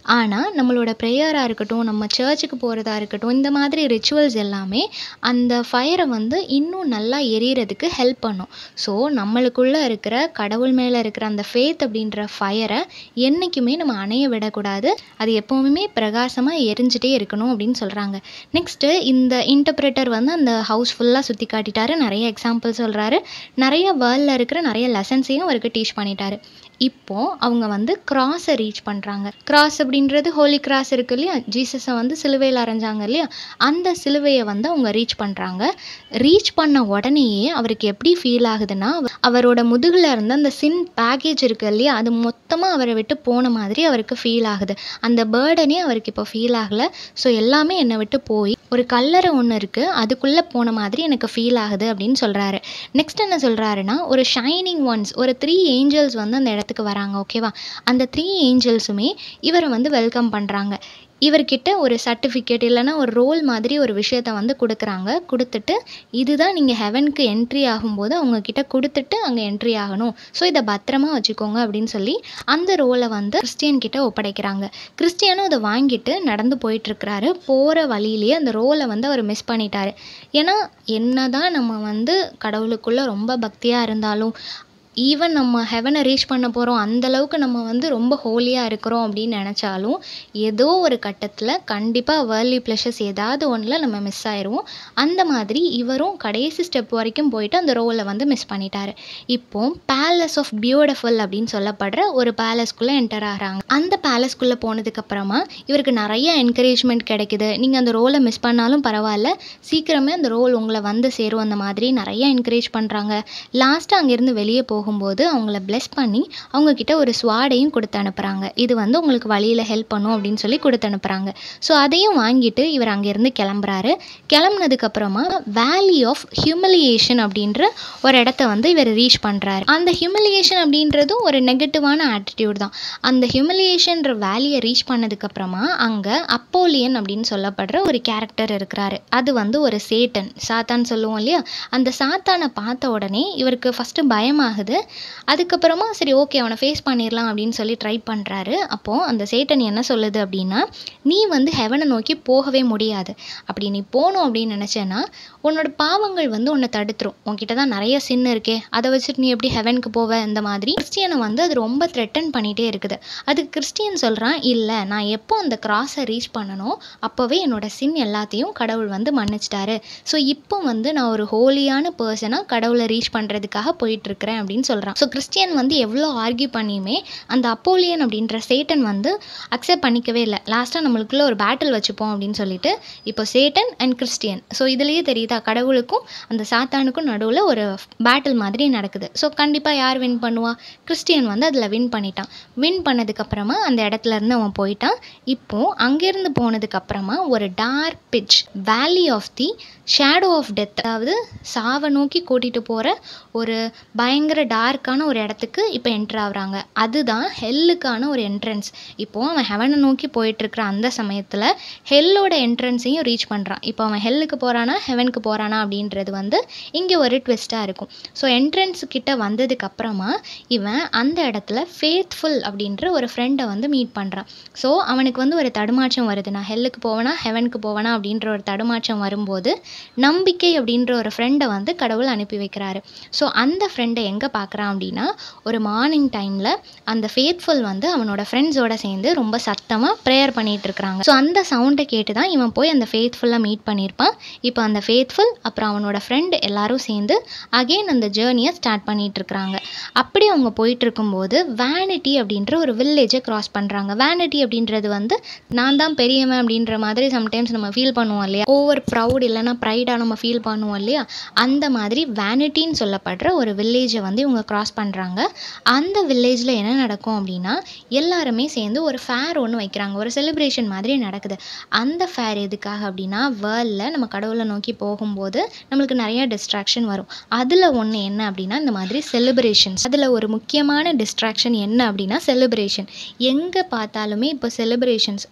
S2: ஆனால் நம்மளோட ப்ரேயராக இருக்கட்டும் நம்ம சர்ச்சுக்கு போகிறதா இருக்கட்டும் இந்த மாதிரி ரிச்சுவல்ஸ் எல்லாமே அந்த ஃபயரை வந்து இன்னும் நல்லா எரியறதுக்கு ஹெல்ப் பண்ணும் ஸோ நம்மளுக்குள்ளே இருக்கிற கடவுள் மேலே இருக்கிற அந்த ஃபேத் அப்படின்ற ஃபயரை என்றைக்குமே நம்ம அணைய விடக்கூடாது அது எப்போவுமே பிரகாசமாக எரிஞ்சிட்டே இருக்கணும் அப்படின்னு சொல்கிறாங்க நெக்ஸ்ட்டு இந்த இன்டர்பிரேட்டர் வந்து அந்த ஹவுஸ் ஃபுல்லாக சுற்றி காட்டிட்டாரு நிறைய எக்ஸாம்பிள் சொல்கிறாரு நிறைய வேர்ல்டில் இருக்கிற நிறைய லெசன்ஸையும் அவருக்கு டீச் பண்ணிட்டாரு இப்போ அவங்க வந்து கிராஸை ரீச் பண்ணுறாங்க கிராஸ் அப்படின்றது ஹோலி கிராஸ் இருக்கு இல்லையா ஜீசஸை வந்து சிலுவையில் அரைஞ்சாங்க இல்லையா அந்த சிலுவையை வந்து அவங்க ரீச் பண்ணுறாங்க ரீச் பண்ண உடனேயே அவருக்கு எப்படி ஃபீல் ஆகுதுன்னா அவ- அவரோட முதுகில் இருந்த அந்த சின் பேக்கேஜ் இருக்கு இல்லையா அது மொத்தமாக அவரை விட்டு போன மாதிரி அவருக்கு ஃபீல் ஆகுது அந்த பேர்டனே அவருக்கு இப்போ ஃபீல் ஆகலை ஸோ எல்லாமே என்னை விட்டு போய் ஒரு கல்லறை ஒன்று இருக்குது அதுக்குள்ளே போன மாதிரி எனக்கு ஃபீல் ஆகுது அப்படின்னு சொல்கிறாரு நெக்ஸ்ட் என்ன சொல்கிறாருன்னா ஒரு ஷைனிங் ஒன்ஸ் ஒரு த்ரீ ஏஞ்சல்ஸ் வந்து அந்த இடத்துக்கு வராங்க ஓகேவா அந்த த்ரீ ஏஞ்சல்ஸுமே இவரை வந்து வெல்கம் பண்ணுறாங்க இவர்கிட்ட ஒரு சர்டிஃபிகேட் இல்லைன்னா ஒரு ரோல் மாதிரி ஒரு விஷயத்த வந்து கொடுக்குறாங்க கொடுத்துட்டு இதுதான் நீங்கள் ஹெவனுக்கு என்ட்ரி ஆகும்போது அவங்க கிட்ட கொடுத்துட்டு அங்கே என்ட்ரி ஆகணும் ஸோ இதை பத்திரமா வச்சுக்கோங்க அப்படின்னு சொல்லி அந்த ரோலை வந்து கிறிஸ்டியன் கிட்ட ஒப்படைக்கிறாங்க கிறிஸ்டியனும் அதை வாங்கிட்டு நடந்து போயிட்டுருக்கிறாரு போகிற வழியிலேயே அந்த ரோலை வந்து அவர் மிஸ் பண்ணிட்டாரு ஏன்னா என்னதான் நம்ம வந்து கடவுளுக்குள்ளே ரொம்ப பக்தியாக இருந்தாலும் ஈவன் நம்ம ஹெவனை ரீச் பண்ண போகிறோம் அந்தளவுக்கு நம்ம வந்து ரொம்ப ஹோலியாக இருக்கிறோம் அப்படின்னு நினச்சாலும் ஏதோ ஒரு கட்டத்தில் கண்டிப்பாக வேர்லி ப்ளஷஸ் ஏதாவது ஒன்றில் நம்ம மிஸ் ஆயிடுவோம் அந்த மாதிரி இவரும் கடைசி ஸ்டெப் வரைக்கும் போயிட்டு அந்த ரோலை வந்து மிஸ் பண்ணிட்டாரு இப்போ பேலஸ் ஆஃப் பியூட்டிஃபுல் அப்படின்னு சொல்லப்படுற ஒரு பேலஸ்க்குள்ளே என்டர் ஆகிறாங்க அந்த பேலஸ்க்குள்ளே போனதுக்கப்புறமா இவருக்கு நிறைய என்கரேஜ்மெண்ட் கிடைக்குது நீங்கள் அந்த ரோலை மிஸ் பண்ணாலும் பரவாயில்ல சீக்கிரமே அந்த ரோல் உங்களை வந்து சேரும் அந்த மாதிரி நிறைய என்கரேஜ் பண்ணுறாங்க லாஸ்ட்டாக அங்கேருந்து வெளியே போகும்போது அவங்கள bless பண்ணி அவங்க கிட்ட ஒரு ஸ்வாடையும் கொடுத்து அனுப்புகிறாங்க இது வந்து உங்களுக்கு வழியில் ஹெல்ப் பண்ணும் அப்படின்னு சொல்லி கொடுத்து அனுப்புகிறாங்க ஸோ அதையும் வாங்கிட்டு இவர் அங்கேருந்து கிளம்புறாரு கிளம்புனதுக்கப்புறமா வேலி ஆஃப் ஹியூமிலியேஷன் அப்படின்ற ஒரு இடத்த வந்து இவர் ரீச் பண்ணுறாரு அந்த ஹியூமிலியேஷன் அப்படின்றதும் ஒரு நெகட்டிவான ஆட்டிடியூட் தான் அந்த ஹியூமிலியேஷன்ற வேலியை ரீச் பண்ணதுக்கப்புறமா அங்கே அப்போலியன் அப்படின்னு சொல்லப்படுற ஒரு கேரக்டர் இருக்கிறாரு அது வந்து ஒரு சேட்டன் சாத்தான் சொல்லுவோம் இல்லையா அந்த சாத்தானை பார்த்த உடனே இவருக்கு ஃபஸ்ட்டு பயமாகுது அதுக்கப்புறமா சரி ஓகே அவனை ஃபேஸ் பண்ணிடலாம் அப்படின்னு சொல்லி ட்ரை பண்ணுறாரு அப்போது அந்த சேட்டன் என்ன சொல்லுது அப்படின்னா நீ வந்து ஹெவனை நோக்கி போகவே முடியாது அப்படி நீ போகணும் அப்படின்னு நினச்சேன்னா உன்னோட பாவங்கள் வந்து உன்னை தடுத்துரும் உன்கிட்ட தான் நிறைய சின் இருக்கே அதை வச்சுட்டு நீ எப்படி ஹெவனுக்கு போவ இந்த மாதிரி கிறிஸ்டியனை வந்து அது ரொம்ப த்ரெட்டன் பண்ணிகிட்டே இருக்குது அதுக்கு கிறிஸ்டியன் சொல்கிறான் இல்லை நான் எப்போ அந்த கிராஸை ரீச் பண்ணனோ அப்போவே என்னோட சின் எல்லாத்தையும் கடவுள் வந்து மன்னிச்சிட்டாரு ஸோ இப்போ வந்து நான் ஒரு ஹோலியான பர்சனாக கடவுளை ரீச் பண்ணுறதுக்காக போயிட்டுருக்கிறேன் அப்படின்னு சொல்கிறான் ஸோ கிறிஸ்டியன் வந்து எவ்வளோ ஆர்கியூ பண்ணியுமே அந்த அப்போலியன் அப்படின்ற சேட்டன் வந்து அக்செப்ட் பண்ணிக்கவே இல்லை லாஸ்ட்டாக நம்மளுக்குள்ள ஒரு பேட்டில் வச்சுப்போம் அப்படின்னு சொல்லிட்டு இப்போ சேட்டன் அண்ட் கிறிஸ்டியன் ஸோ இதுலேயே தெரியுதா கடவுளுக்கும் அந்த சாத்தானுக்கும் நடுவில் ஒரு பேட்டில் மாதிரி நடக்குது ஸோ கண்டிப்பாக யார் வின் பண்ணுவா கிறிஸ்டியன் வந்து அதில் வின் பண்ணிட்டான் வின் பண்ணதுக்கப்புறமா அந்த இடத்துல இருந்து அவன் போயிட்டான் இப்போ அங்கேருந்து போனதுக்கப்புறமா ஒரு dark pitch valley of the shadow of death அதாவது சாவை நோக்கி கூட்டிகிட்டு போகிற ஒரு பயங்கர டார்க்கான ஒரு இடத்துக்கு இப்போ என்ட்ரு ஆகுறாங்க அதுதான் ஹெல்லுக்கான ஒரு என்ட்ரன்ஸ் இப்போது அவன் ஹெவனை நோக்கி போயிட்டுருக்கிற அந்த சமயத்தில் ஹெல்லோட என்ட்ரன்ஸையும் ரீச் பண்ணுறான் இப்போ அவன் ஹெல்லுக்கு போகிறானா ஹெவனுக்கு போகிறானா அப்படின்றது வந்து இங்கே ஒரு ட்விஸ்ட்டாக இருக்கும் ஸோ என்ட்ரன்ஸ் கிட்ட வந்ததுக்கு அப்புறமா இவன் அந்த இடத்துல ஃபேத்ஃபுல் அப்படின்ற ஒரு ஃப்ரெண்டை வந்து மீட் பண்ணுறான் ஸோ அவனுக்கு வந்து ஒரு தடுமாற்றம் வருது நான் ஹெல்லுக்கு போவேனா ஹெவனுக்கு போவேனா அப்படின்ற ஒரு தடுமாற்றம் வரும்போது நம்பிக்கை அப்படின்ற ஒரு ஃப்ரெண்டை வந்து கடவுள் அனுப்பி வைக்கிறாரு ஸோ அந்த ஃப்ரெண்டை எங்கே பார்க்குறான் அப்படின்னா ஒரு மார்னிங் டைமில் அந்த ஃபேத்ஃபுல் வந்து அவனோட ஃப்ரெண்ட்ஸோட சேர்ந்து ரொம்ப சத்தமாக ப்ரேயர் பண்ணிட்டு இருக்கிறாங்க ஸோ அந்த சவுண்டை கேட்டு தான் இவன் போய் அந்த ஃபேத்ஃபுல்லாக மீட் பண்ணியிருப்பான் இப்போ அந்த ஃபேத்ஃபுல் அப்புறம் அவனோட ஃப்ரெண்டு எல்லாரும் சேர்ந்து அகெயின் அந்த ஜேர்னியை ஸ்டார்ட் பண்ணிட்டு இருக்கிறாங்க அப்படி அவங்க போயிட்டு இருக்கும்போது வேனிட்டி அப்படின்ற ஒரு வில்லேஜை கிராஸ் பண்ணுறாங்க வேனிட்டி அப்படின்றது வந்து நான் தான் பெரியவன் அப்படின்ற மாதிரி சம்டைம்ஸ் நம்ம ஃபீல் பண்ணுவோம் இல்லையா ஓவர் ப்ரௌட் இல்லைன்னா ப்ரைடாக நம்ம ஃபீல் பண்ணுவோம் இல்லையா அந்த மாதிரி வேனிட்டின்னு சொல்லப்படுற ஒரு வில்லேஜை வந்து இவங்க கிராஸ் பண்ணுறாங்க அந்த வில்லேஜில் என்ன நடக்கும் அப்படின்னா எல்லாருமே சேர்ந்து ஒரு ஃபேர் ஒன்று வைக்கிறாங்க ஒரு செலிப்ரேஷன் மாதிரி நடக்குது அந்த ஃபேர் எதுக்காக அப்படின்னா வேர்ல்டில் நம்ம கடவுளை நோக்கி போகும்போது நம்மளுக்கு நிறைய டிஸ்ட்ராக்ஷன் வரும் அதில் ஒன்று என்ன அப்படின்னா இந்த மாதிரி செலிப்ரேஷன்ஸ் அதில் ஒரு முக்கியமான டிஸ்ட்ராக்ஷன் என்ன அப்படின்னா செலிப்ரேஷன் எங்கே பார்த்தாலுமே இப்போ செலிப்ரேஷன்ஸ்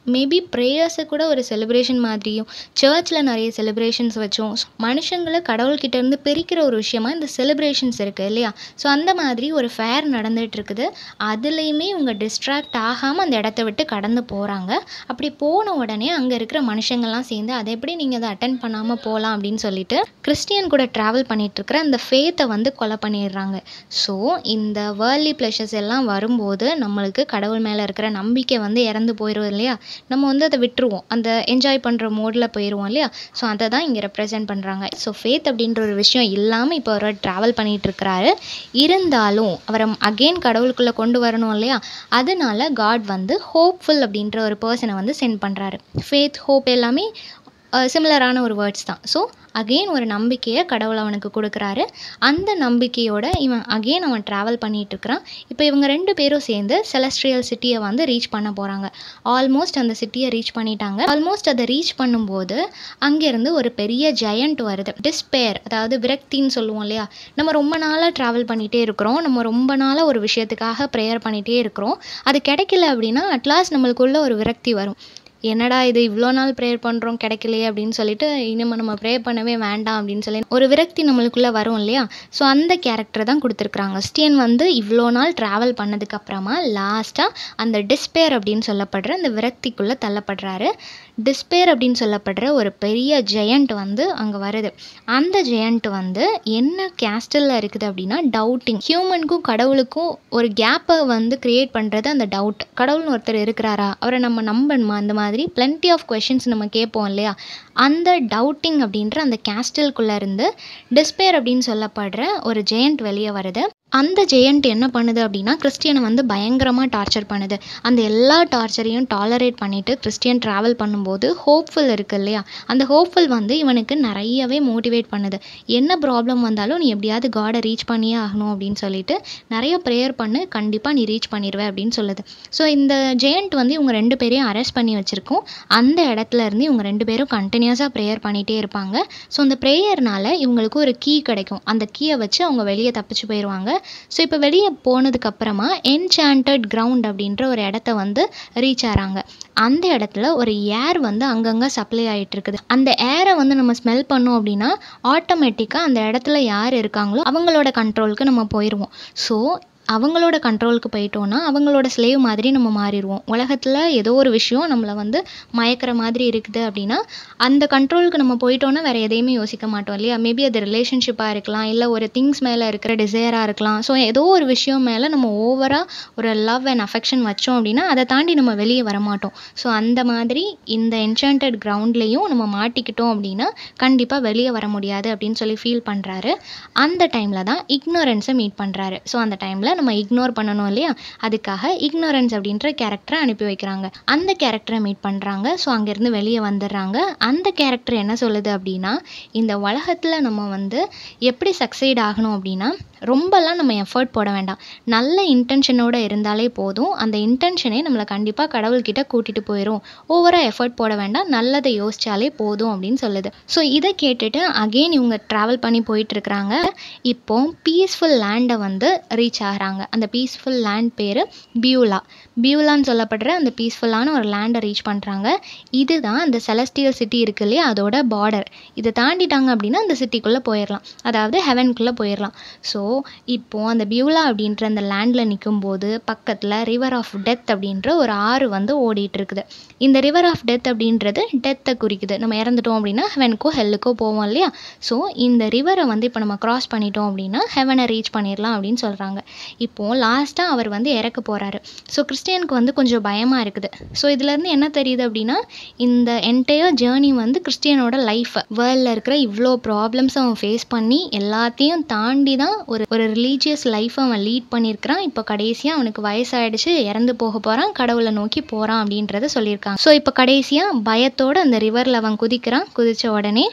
S2: மேபி ப்ரேயர்ஸை கூட ஒரு செலிப்ரேஷன் மாதிரியும் சர்ச்சில் நிறைய செலிப்ரேஷன்ஸ் வச்சோம் மனுஷங்களை கடவுள்கிட்ட இருந்து பிரிக்கிற ஒரு விஷயமா இந்த செலிப்ரேஷன்ஸ் இருக்குது இல்லையா ஸோ அந்த மாதிரி ஒரு ஃபேர் நடந்துட்டு இருக்குது அதுலேயுமே இவங்க டிஸ்ட்ராக்ட் ஆகாமல் அந்த இடத்த விட்டு கடந்து போகிறாங்க அப்படி போன உடனே அங்கே இருக்கிற மனுஷங்கள்லாம் சேர்ந்து அதை எப்படி நீங்கள் அதை அட்டன் பண்ணாமல் போகலாம் அப்படின்னு சொல்லிட்டு கிறிஸ்டியன் கூட ட்ராவல் பண்ணிட்டு இருக்கிற அந்த ஃபேத்தை வந்து கொலை பண்ணிடுறாங்க ஸோ இந்த வேர்லி ப்ளஷர்ஸ் எல்லாம் வரும்போது நம்மளுக்கு கடவுள் மேலே இருக்கிற நம்பிக்கை வந்து இறந்து போயிடும் இல்லையா நம்ம வந்து அதை விட்டுருவோம் அந்த என்ஜாய் பண்ணுற மோடில் போயிடுவோம் இல்லையா ஸோ அதை தான் இங்கே ரெப்ரசென்ட் பண்ணுறாங்க ஸோ ஃபேத் அப்படின்ற ஒரு விஷயம் இல்லாமல் இப்போ அவர் ட்ராவல் பண்ணிட்டு இருக்கிறாரு இருந்தாலும் அவரை அகெயின் கடவுளுக்குள்ளே கொண்டு வரணும் இல்லையா அதனால காட் வந்து ஹோப்ஃபுல் அப்படின்ற ஒரு பர்சனை வந்து சென்ட் பண்ணுறாரு ஃபேத் ஹோப் எல்லாமே சிமிலரான ஒரு வேர்ட்ஸ் தான் ஸோ அகெயின் ஒரு நம்பிக்கையை கடவுள் அவனுக்கு கொடுக்குறாரு அந்த நம்பிக்கையோட இவன் அகெயின் அவன் ட்ராவல் பண்ணிட்டு இருக்கிறான் இப்போ இவங்க ரெண்டு பேரும் சேர்ந்து செலஸ்ட்ரியல் சிட்டியை வந்து ரீச் பண்ண போகிறாங்க ஆல்மோஸ்ட் அந்த சிட்டியை ரீச் பண்ணிட்டாங்க ஆல்மோஸ்ட் அதை ரீச் பண்ணும்போது அங்கேருந்து ஒரு பெரிய ஜெயண்ட் வருது டிஸ்பேர் அதாவது விரக்தின்னு சொல்லுவோம் இல்லையா நம்ம ரொம்ப நாளாக ட்ராவல் பண்ணிகிட்டே இருக்கிறோம் நம்ம ரொம்ப நாளாக ஒரு விஷயத்துக்காக ப்ரேயர் பண்ணிகிட்டே இருக்கிறோம் அது கிடைக்கல அப்படின்னா அட்லாஸ்ட் நம்மளுக்குள்ள ஒரு விரக்தி வரும் என்னடா இது இவ்வளோ நாள் ப்ரேயர் பண்ணுறோம் கிடைக்கலையே அப்படின்னு சொல்லிட்டு இனிமேல் நம்ம ப்ரே பண்ணவே வேண்டாம் அப்படின்னு சொல்லி ஒரு விரக்தி நம்மளுக்குள்ளே வரும் இல்லையா ஸோ அந்த கேரக்டர் தான் கொடுத்துருக்குறாங்க ஸ்டியன் வந்து இவ்வளோ நாள் ட்ராவல் பண்ணதுக்கப்புறமா லாஸ்ட்டாக அந்த டிஸ்பேர் அப்படின்னு சொல்லப்படுற அந்த விரக்திக்குள்ளே தள்ளப்படுறாரு டிஸ்பேர் அப்படின்னு சொல்லப்படுற ஒரு பெரிய ஜெயண்ட் வந்து அங்கே வருது அந்த ஜெயண்ட் வந்து என்ன கேஸ்டலில் இருக்குது அப்படின்னா டவுட்டிங் ஹியூமனுக்கும் கடவுளுக்கும் ஒரு கேப்பை வந்து க்ரியேட் பண்ணுறது அந்த டவுட் கடவுள்னு ஒருத்தர் இருக்கிறாரா அவரை நம்ம நம்பணுமா அந்த மாதிரி plenty ஆஃப் கொஷின்ஸ் நம்ம கேட்போம் இல்லையா அந்த டவுட்டிங் அப்படின்ற அந்த கேஸ்டல்குள்ளே இருந்து டிஸ்பேர் அப்படின்னு சொல்லப்படுற ஒரு ஜெயண்ட் வெளியே வருது அந்த ஜெயண்ட் என்ன பண்ணுது அப்படின்னா கிறிஸ்டியனை வந்து பயங்கரமாக டார்ச்சர் பண்ணுது அந்த எல்லா டார்ச்சரையும் டாலரேட் பண்ணிட்டு கிறிஸ்டியன் ட்ராவல் பண்ணும்போது ஹோப்ஃபுல் இருக்கு இல்லையா அந்த ஹோப்ஃபுல் வந்து இவனுக்கு நிறையவே மோட்டிவேட் பண்ணுது என்ன ப்ராப்ளம் வந்தாலும் நீ எப்படியாவது காடை ரீச் பண்ணியே ஆகணும் அப்படின்னு சொல்லிட்டு நிறைய ப்ரேயர் பண்ணு கண்டிப்பாக நீ ரீச் பண்ணிடுவே அப்படின்னு சொல்லுது ஸோ இந்த ஜெயண்ட் வந்து இவங்க ரெண்டு பேரையும் அரெஸ்ட் பண்ணி வச்சுருக்கோம் அந்த இடத்துல இருந்து இவங்க ரெண்டு பேரும் கண்டினியூஸாக ப்ரேயர் பண்ணிகிட்டே இருப்பாங்க ஸோ அந்த ப்ரேயர்னால இவங்களுக்கு ஒரு கீ கிடைக்கும் அந்த கீயை வச்சு அவங்க வெளியே தப்பிச்சு போயிடுவாங்க ஸோ இப்போ வெளியே போனதுக்கப்புறமா என்சாண்டட் கிரவுண்ட் அப்படின்ற ஒரு இடத்த வந்து ரீச் ஆகிறாங்க அந்த இடத்துல ஒரு ஏர் வந்து அங்கங்கே சப்ளை ஆகிட்டு இருக்குது அந்த ஏரை வந்து நம்ம ஸ்மெல் பண்ணோம் அப்படின்னா ஆட்டோமேட்டிக்காக அந்த இடத்துல யார் இருக்காங்களோ அவங்களோட கண்ட்ரோலுக்கு நம்ம போயிடுவோம் ஸோ அவங்களோட கண்ட்ரோலுக்கு போயிட்டோன்னா அவங்களோட ஸ்லேவ் மாதிரி நம்ம மாறிடுவோம் உலகத்தில் ஏதோ ஒரு விஷயம் நம்மளை வந்து மயக்கிற மாதிரி இருக்குது அப்படின்னா அந்த கண்ட்ரோலுக்கு நம்ம போயிட்டோன்னா வேறு எதையுமே யோசிக்க மாட்டோம் இல்லையா மேபி அது ரிலேஷன்ஷிப்பாக இருக்கலாம் இல்லை ஒரு திங்ஸ் மேலே இருக்கிற டிசையராக இருக்கலாம் ஸோ ஏதோ ஒரு விஷயம் மேலே நம்ம ஓவராக ஒரு லவ் அண்ட் அஃபெக்ஷன் வச்சோம் அப்படின்னா அதை தாண்டி நம்ம வெளியே வர மாட்டோம் ஸோ அந்த மாதிரி இந்த என்சாண்டட் கிரவுண்ட்லேயும் நம்ம மாட்டிக்கிட்டோம் அப்படின்னா கண்டிப்பாக வெளியே வர முடியாது அப்படின்னு சொல்லி ஃபீல் பண்ணுறாரு அந்த டைமில் தான் இக்னோரன்ஸை மீட் பண்ணுறாரு ஸோ அந்த டைமில் நம்ம இக்னோர் பண்ணணும் இல்லையா அதுக்காக இக்னோரன்ஸ் அப்படின்ற கேரக்டரை அனுப்பி வைக்கிறாங்க அந்த கேரக்டரை மீட் பண்ணுறாங்க ஸோ அங்கேருந்து வெளியே வந்துடுறாங்க அந்த கேரக்டர் என்ன சொல்லுது அப்படின்னா இந்த உலகத்தில் நம்ம வந்து எப்படி சக்சைட் ஆகணும் அப்படின்னா ரொம்பலாம் நம்ம எஃபர்ட் போட வேண்டாம் நல்ல இன்டென்ஷனோட இருந்தாலே போதும் அந்த இன்டென்ஷனே நம்மளை கண்டிப்பாக கடவுள்கிட்ட கூட்டிகிட்டு போயிடும் ஓவராக எஃபர்ட் போட வேண்டாம் நல்லதை யோசிச்சாலே போதும் அப்படின்னு சொல்லுது ஸோ இதை கேட்டுட்டு அகெயின் இவங்க ட்ராவல் பண்ணி போயிட்டு இருக்கிறாங்க இப்போ பீஸ்ஃபுல் லேண்டை வந்து ரீச் ஆகுறாங்க அந்த பீஸ்ஃபுல் லேண்ட் பேர் பியூலா பியூலான்னு சொல்லப்படுற அந்த பீஸ்ஃபுல்லான ஒரு லேண்டை ரீச் பண்ணுறாங்க இதுதான் அந்த செலஸ்டியல் சிட்டி இருக்கு இல்லையா அதோட பார்டர் இதை தாண்டிட்டாங்க அப்படின்னா அந்த சிட்டிக்குள்ளே போயிடலாம் அதாவது ஹெவனுக்குள்ளே போயிடலாம் ஸோ இப்போது அந்த பியூலா அப்படின்ற அந்த லேண்டில் நிற்கும்போது பக்கத்தில் ரிவர் ஆஃப் டெத் அப்படின்ற ஒரு ஆறு வந்து ஓடிட்டு இருக்குது இந்த ரிவர் ஆஃப் டெத் அப்படின்றது டெத்தை குறிக்குது நம்ம இறந்துட்டோம் அப்படின்னா ஹெவனுக்கோ ஹெல்லுக்கோ போவோம் இல்லையா ஸோ இந்த ரிவரை வந்து இப்போ நம்ம கிராஸ் பண்ணிட்டோம் அப்படின்னா ஹெவனை ரீச் பண்ணிடலாம் அப்படின்னு சொல்கிறாங்க இப்போது லாஸ்ட்டாக அவர் வந்து இறக்க போகிறாரு ஸோ கிறிஸ்டியனுக்கு வந்து கொஞ்சம் பயமாக இருக்குது ஸோ இதுலேருந்து என்ன தெரியுது அப்படின்னா இந்த என்டையர் ஜேர்னி வந்து கிறிஸ்டியனோட லைஃப் வேர்ல்டில் இருக்கிற இவ்வளோ ப்ராப்ளம்ஸ் அவன் ஃபேஸ் பண்ணி எல்லாத்தையும் தாண்டி தான் ஒரு ஒரு ரிலீஜியஸ் லைஃப்பை அவன் லீட் பண்ணியிருக்கிறான் இப்போ கடைசியாக அவனுக்கு வயசாயிடுச்சு இறந்து போக போகிறான் கடவுளை நோக்கி போகிறான் அப்படின்றத சொல்லியிருக்காங்க ஸோ இப்போ கடைசியாக பயத்தோட அந்த ரிவரில் அவன் குதிக்கிறான் குதித்த உடனே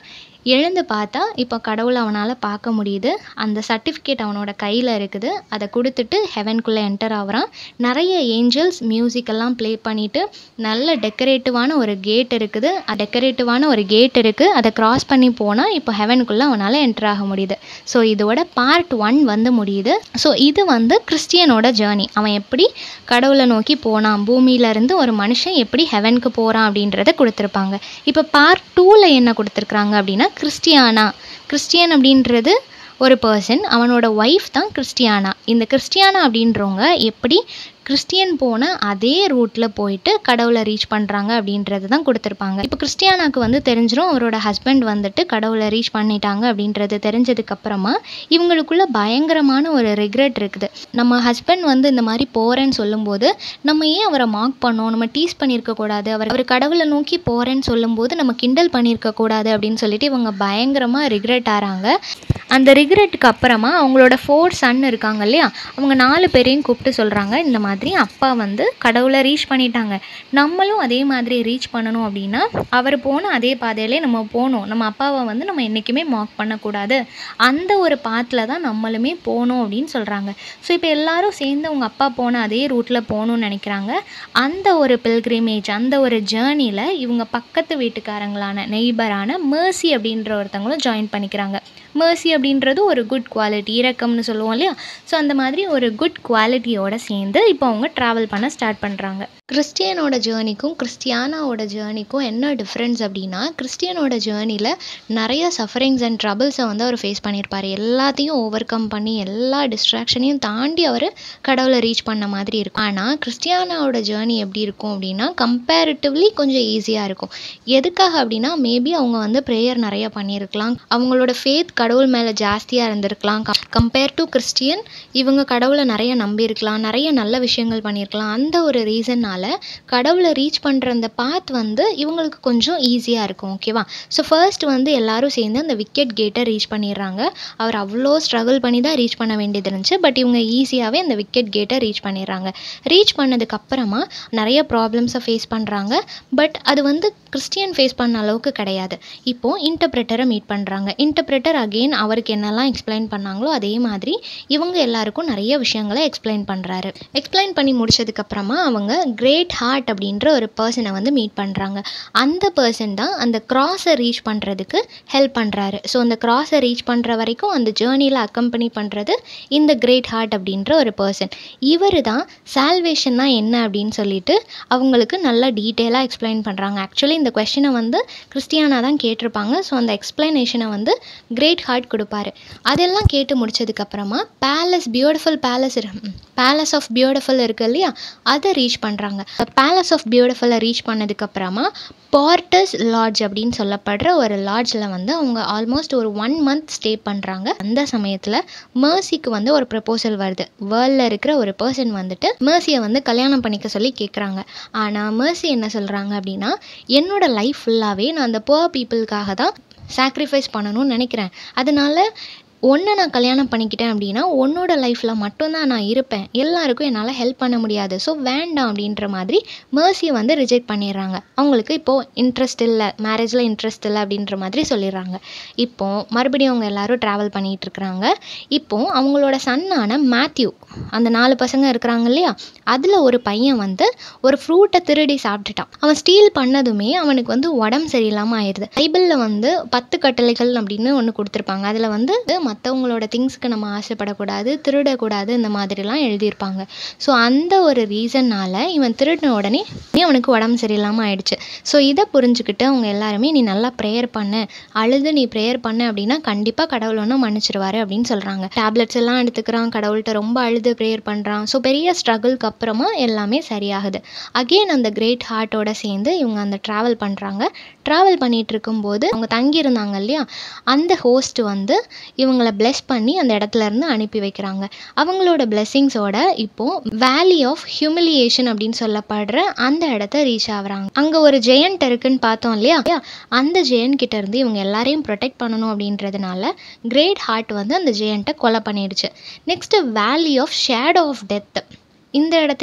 S2: எழுந்து பார்த்தா இப்போ கடவுளை அவனால் பார்க்க முடியுது அந்த சர்டிஃபிகேட் அவனோட கையில் இருக்குது அதை கொடுத்துட்டு ஹெவன்குள்ளே என்டர் ஆகுறான் நிறைய ஏஞ்சல்ஸ் மியூசிக் எல்லாம் ப்ளே பண்ணிட்டு நல்ல டெக்கரேட்டிவான ஒரு கேட் இருக்குது டெக்கரேட்டிவான ஒரு கேட் இருக்குது அதை கிராஸ் பண்ணி போனால் இப்போ ஹெவனுக்குள்ளே அவனால் என்டர் ஆக முடியுது ஸோ இதோட பார்ட் ஒன் வந்து முடியுது ஸோ இது வந்து கிறிஸ்டியனோட ஜேர்னி அவன் எப்படி கடவுளை நோக்கி போனான் பூமியிலேருந்து ஒரு மனுஷன் எப்படி ஹெவனுக்கு போகிறான் அப்படின்றத கொடுத்துருப்பாங்க இப்போ பார்ட் டூவில் என்ன கொடுத்துருக்குறாங்க அப்படின்னா கிறிஸ்டியானா கிறிஸ்டியன் அப்படின்றது ஒரு பர்சன் அவனோட ஒய்ஃப் தான் கிறிஸ்டியானா இந்த கிறிஸ்டியானா அப்படின்றவங்க எப்படி கிறிஸ்டியன் போன அதே ரூட்டில் போயிட்டு கடவுளை ரீச் பண்ணுறாங்க அப்படின்றது தான் கொடுத்துருப்பாங்க இப்போ கிறிஸ்டியானாக்கு வந்து தெரிஞ்சிடும் அவரோட ஹஸ்பண்ட் வந்துட்டு கடவுளை ரீச் பண்ணிட்டாங்க அப்படின்றது தெரிஞ்சதுக்கப்புறமா இவங்களுக்குள்ள பயங்கரமான ஒரு ரிக்ரெட் இருக்குது நம்ம ஹஸ்பண்ட் வந்து இந்த மாதிரி போகிறேன்னு சொல்லும்போது நம்ம ஏன் அவரை மார்க் பண்ணோம் நம்ம டீஸ் பண்ணியிருக்க கூடாது அவர் அவர் கடவுளை நோக்கி போகிறேன்னு சொல்லும்போது நம்ம கிண்டல் பண்ணியிருக்க கூடாது அப்படின்னு சொல்லிட்டு இவங்க பயங்கரமாக ரிக்ரெட் ஆகிறாங்க அந்த ரிக்ரெட்டுக்கு அப்புறமா அவங்களோட ஃபோர் சன் இருக்காங்க இல்லையா அவங்க நாலு பேரையும் கூப்பிட்டு சொல்கிறாங்க இந்த மாதிரி அப்பா வந்து கடவுளை ரீச் பண்ணிட்டாங்க நம்மளும் அதே மாதிரி ரீச் பண்ணணும் அப்படின்னா அவர் போன அதே பாதையிலே நம்ம போகணும் நம்ம அப்பாவை வந்து நம்ம என்றைக்குமே மார்க் பண்ணக்கூடாது அந்த ஒரு பாத்தில் தான் நம்மளுமே போகணும் அப்படின்னு சொல்கிறாங்க ஸோ இப்போ எல்லாரும் சேர்ந்து அவங்க அப்பா போன அதே ரூட்டில் போகணும்னு நினைக்கிறாங்க அந்த ஒரு பில்கிரிமேஜ் அந்த ஒரு ஜேர்னியில் இவங்க பக்கத்து வீட்டுக்காரங்களான நெய்பரான மேர்சி அப்படின்ற ஒருத்தவங்களும் ஜாயின் பண்ணிக்கிறாங்க மேர்சி அப்படின்றது ஒரு குட் குவாலிட்டி இரக்கம்னு சொல்லுவோம் இல்லையா ஸோ அந்த மாதிரி ஒரு குட் குவாலிட்டியோட சேர்ந்து இப்போ அவங்க ட்ராவல் பண்ண ஸ்டார்ட் பண்ணுறாங்க கிறிஸ்டியனோட ஜேர்னிக்கும் கிறிஸ்டியானாவோட ஜேர்னிக்கும் என்ன டிஃப்ரென்ஸ் அப்படின்னா கிறிஸ்டியனோட ஜேர்னியில் நிறைய சஃபரிங்ஸ் அண்ட் ட்ரபிள்ஸை வந்து அவர் ஃபேஸ் பண்ணியிருப்பார் எல்லாத்தையும் ஓவர் கம் பண்ணி எல்லா டிஸ்ட்ராக்ஷனையும் தாண்டி அவர் கடவுளை ரீச் பண்ண மாதிரி இருக்கும் ஆனால் கிறிஸ்டியானாவோட ஜேர்னி எப்படி இருக்கும் அப்படின்னா கம்பேரிட்டிவ்லி கொஞ்சம் ஈஸியாக இருக்கும் எதுக்காக அப்படின்னா மேபி அவங்க வந்து ப்ரேயர் நிறைய பண்ணியிருக்கலாம் அவங்களோட ஃபேத் கடவுள் மேலே ஜாஸ்தியாக இருந்திருக்கலாம் கம்பேர் டு கிறிஸ்டியன் இவங்க கடவுளை நிறைய நம்பியிருக்கலாம் நிறைய நல்ல விஷயங்கள் பண்ணியிருக்கலாம் அந்த ஒரு ரீசன்னால் கடவுளை ரீச் பண்ணுற அந்த பாத் வந்து இவங்களுக்கு கொஞ்சம் ஈஸியாக இருக்கும் ஓகேவா ஸோ ஃபர்ஸ்ட் வந்து எல்லாரும் சேர்ந்து அந்த விக்கெட் கேட்டை ரீச் பண்ணிடுறாங்க அவர் அவ்வளோ ஸ்ட்ரகிள் பண்ணி தான் ரீச் பண்ண வேண்டியது இருந்துச்சு பட் இவங்க ஈஸியாகவே அந்த விக்கெட் கேட்டை ரீச் பண்ணிடுறாங்க ரீச் பண்ணதுக்கப்புறமா நிறைய ப்ராப்ளம்ஸை ஃபேஸ் பண்ணுறாங்க பட் அது வந்து கிறிஸ்டியன் ஃபேஸ் பண்ண அளவுக்கு கிடையாது இப்போது இன்டர்பிரட்டரை மீட் பண்ணுறாங்க இன்டர்பிரட்டர் அகெயின் அவருக்கு என்னெல்லாம் எக்ஸ்பிளைன் பண்ணாங்களோ அதே மாதிரி இவங்க எல்லாருக்கும் நிறைய விஷயங்களை எக்ஸ்பிளைன் பண்ணுறாரு எக்ஸ்பிளைன் பண்ணி முடிச்சதுக்கப்புறமா அவங்க கிரேட் ஹார்ட் அப்படின்ற ஒரு பர்சனை வந்து மீட் பண்ணுறாங்க அந்த பர்சன் தான் அந்த கிராஸை ரீச் பண்ணுறதுக்கு ஹெல்ப் பண்ணுறாரு ஸோ அந்த கிராஸை ரீச் பண்ணுற வரைக்கும் அந்த ஜேர்னியில் அக்கம்பனி பண்ணுறது இந்த கிரேட் ஹார்ட் அப்படின்ற ஒரு பர்சன் இவர் தான் சால்வேஷன்னா என்ன அப்படின்னு சொல்லிட்டு அவங்களுக்கு நல்லா டீட்டெயிலாக எக்ஸ்பிளைன் பண்ணுறாங்க ஆக்சுவலி இந்த கொஷினை வந்து கிறிஸ்டியானா தான் கேட்டிருப்பாங்க ஸோ அந்த எக்ஸ்பிளனேஷனை வந்து கிரேட் ஹார்ட் கொடுப்பாரு அதெல்லாம் கேட்டு முடிச்சதுக்கப்புறமா palace beautiful palace palace of beautiful இருக்குது இல்லையா அதை ரீச் பண்ணுறாங்க பேலஸ் ஆஃப் பியூட்டிஃபுல்லை ரீச் பண்ணதுக்கப்புறமா பார்ட்டஸ் லாட்ஜ் அப்படின்னு சொல்லப்படுற ஒரு லாட்ஜில் வந்து அவங்க ஆல்மோஸ்ட் ஒரு ஒன் மந்த் ஸ்டே பண்ணுறாங்க அந்த சமயத்தில் மேர்சிக்கு வந்து ஒரு ப்ரப்போசல் வருது வேர்ல்டில் இருக்கிற ஒரு பர்சன் வந்துட்டு மேர்சியை வந்து கல்யாணம் பண்ணிக்க சொல்லி கேட்குறாங்க ஆனால் மேர்சி என்ன சொல்கிறாங்க அப்படின்னா என்னோட லைஃப் ஃபுல்லாகவே நான் அந்த புவர் பீப்புளுக்காக தான் சாக்ரிஃபைஸ் பண்ணணும்னு நினைக்கிறேன் அதனால ஒன்றை நான் கல்யாணம் பண்ணிக்கிட்டேன் அப்படின்னா உன்னோட லைஃப்பில் மட்டும்தான் நான் இருப்பேன் எல்லாருக்கும் என்னால் ஹெல்ப் பண்ண முடியாது ஸோ வேண்டாம் அப்படின்ற மாதிரி மேர்சியை வந்து ரிஜெக்ட் பண்ணிடுறாங்க அவங்களுக்கு இப்போது இன்ட்ரெஸ்ட் இல்லை மேரேஜில் இன்ட்ரெஸ்ட் இல்லை அப்படின்ற மாதிரி சொல்லிடுறாங்க இப்போது மறுபடியும் அவங்க எல்லாரும் ட்ராவல் பண்ணிகிட்டு இருக்கிறாங்க இப்போது அவங்களோட சன்னான மேத்யூ அந்த நாலு பசங்க இருக்கிறாங்க இல்லையா அதில் ஒரு பையன் வந்து ஒரு ஃப்ரூட்டை திருடி சாப்பிட்டுட்டான் அவன் ஸ்டீல் பண்ணதுமே அவனுக்கு வந்து உடம்பு சரியில்லாமல் ஆயிடுது பைபிளில் வந்து பத்து கட்டளைகள் அப்படின்னு ஒன்று கொடுத்துருப்பாங்க அதில் வந்து மற்றவங்களோட திங்ஸ்க்கு நம்ம ஆசைப்படக்கூடாது திருடக்கூடாது இந்த மாதிரிலாம் எழுதியிருப்பாங்க ஸோ அந்த ஒரு ரீசன்னால் இவன் திருடின உடனே அவனுக்கு உடம்பு சரியில்லாமல் ஆயிடுச்சு ஸோ இதை புரிஞ்சுக்கிட்டு அவங்க எல்லாருமே நீ நல்லா ப்ரேயர் பண்ணு அழுது நீ ப்ரேயர் பண்ணு அப்படின்னா கண்டிப்பாக கடவுள் ஒன்றும் மன்னிச்சிருவாரு அப்படின்னு சொல்கிறாங்க டேப்லெட்ஸ் எல்லாம் எடுத்துக்கிறான் கடவுள்கிட்ட ரொம்ப அழுது ப்ரேயர் பண்ணுறான் ஸோ பெரிய ஸ்ட்ரகிள்க்கு அப்புறமா எல்லாமே சரியாகுது அகெயின் அந்த கிரேட் ஹார்ட்டோட சேர்ந்து இவங்க அந்த ட்ராவல் பண்ணுறாங்க ட்ராவல் பண்ணிகிட்டு இருக்கும்போது அவங்க தங்கியிருந்தாங்க இல்லையா அந்த ஹோஸ்ட் வந்து இவங்களை bless பண்ணி அந்த இடத்துல இருந்து அனுப்பி வைக்கிறாங்க அவங்களோட பிளெஸ்ஸிங்ஸோட இப்போது வேலி ஆஃப் ஹியூமிலியேஷன் அப்படின்னு சொல்லப்படுற அந்த இடத்த ரீச் ஆகுறாங்க அங்கே ஒரு ஜெயண்ட் இருக்குன்னு பார்த்தோம் இல்லையா அந்த ஜெயண்ட் கிட்ட இருந்து இவங்க எல்லாரையும் ப்ரொடெக்ட் பண்ணணும் அப்படின்றதுனால கிரேட் ஹார்ட் வந்து அந்த ஜெயண்ட்டை கொலை பண்ணிடுச்சு நெக்ஸ்ட்டு வேலி ஆஃப் ஷேடோ ஆஃப் டெத் இந்த இடத்தையும்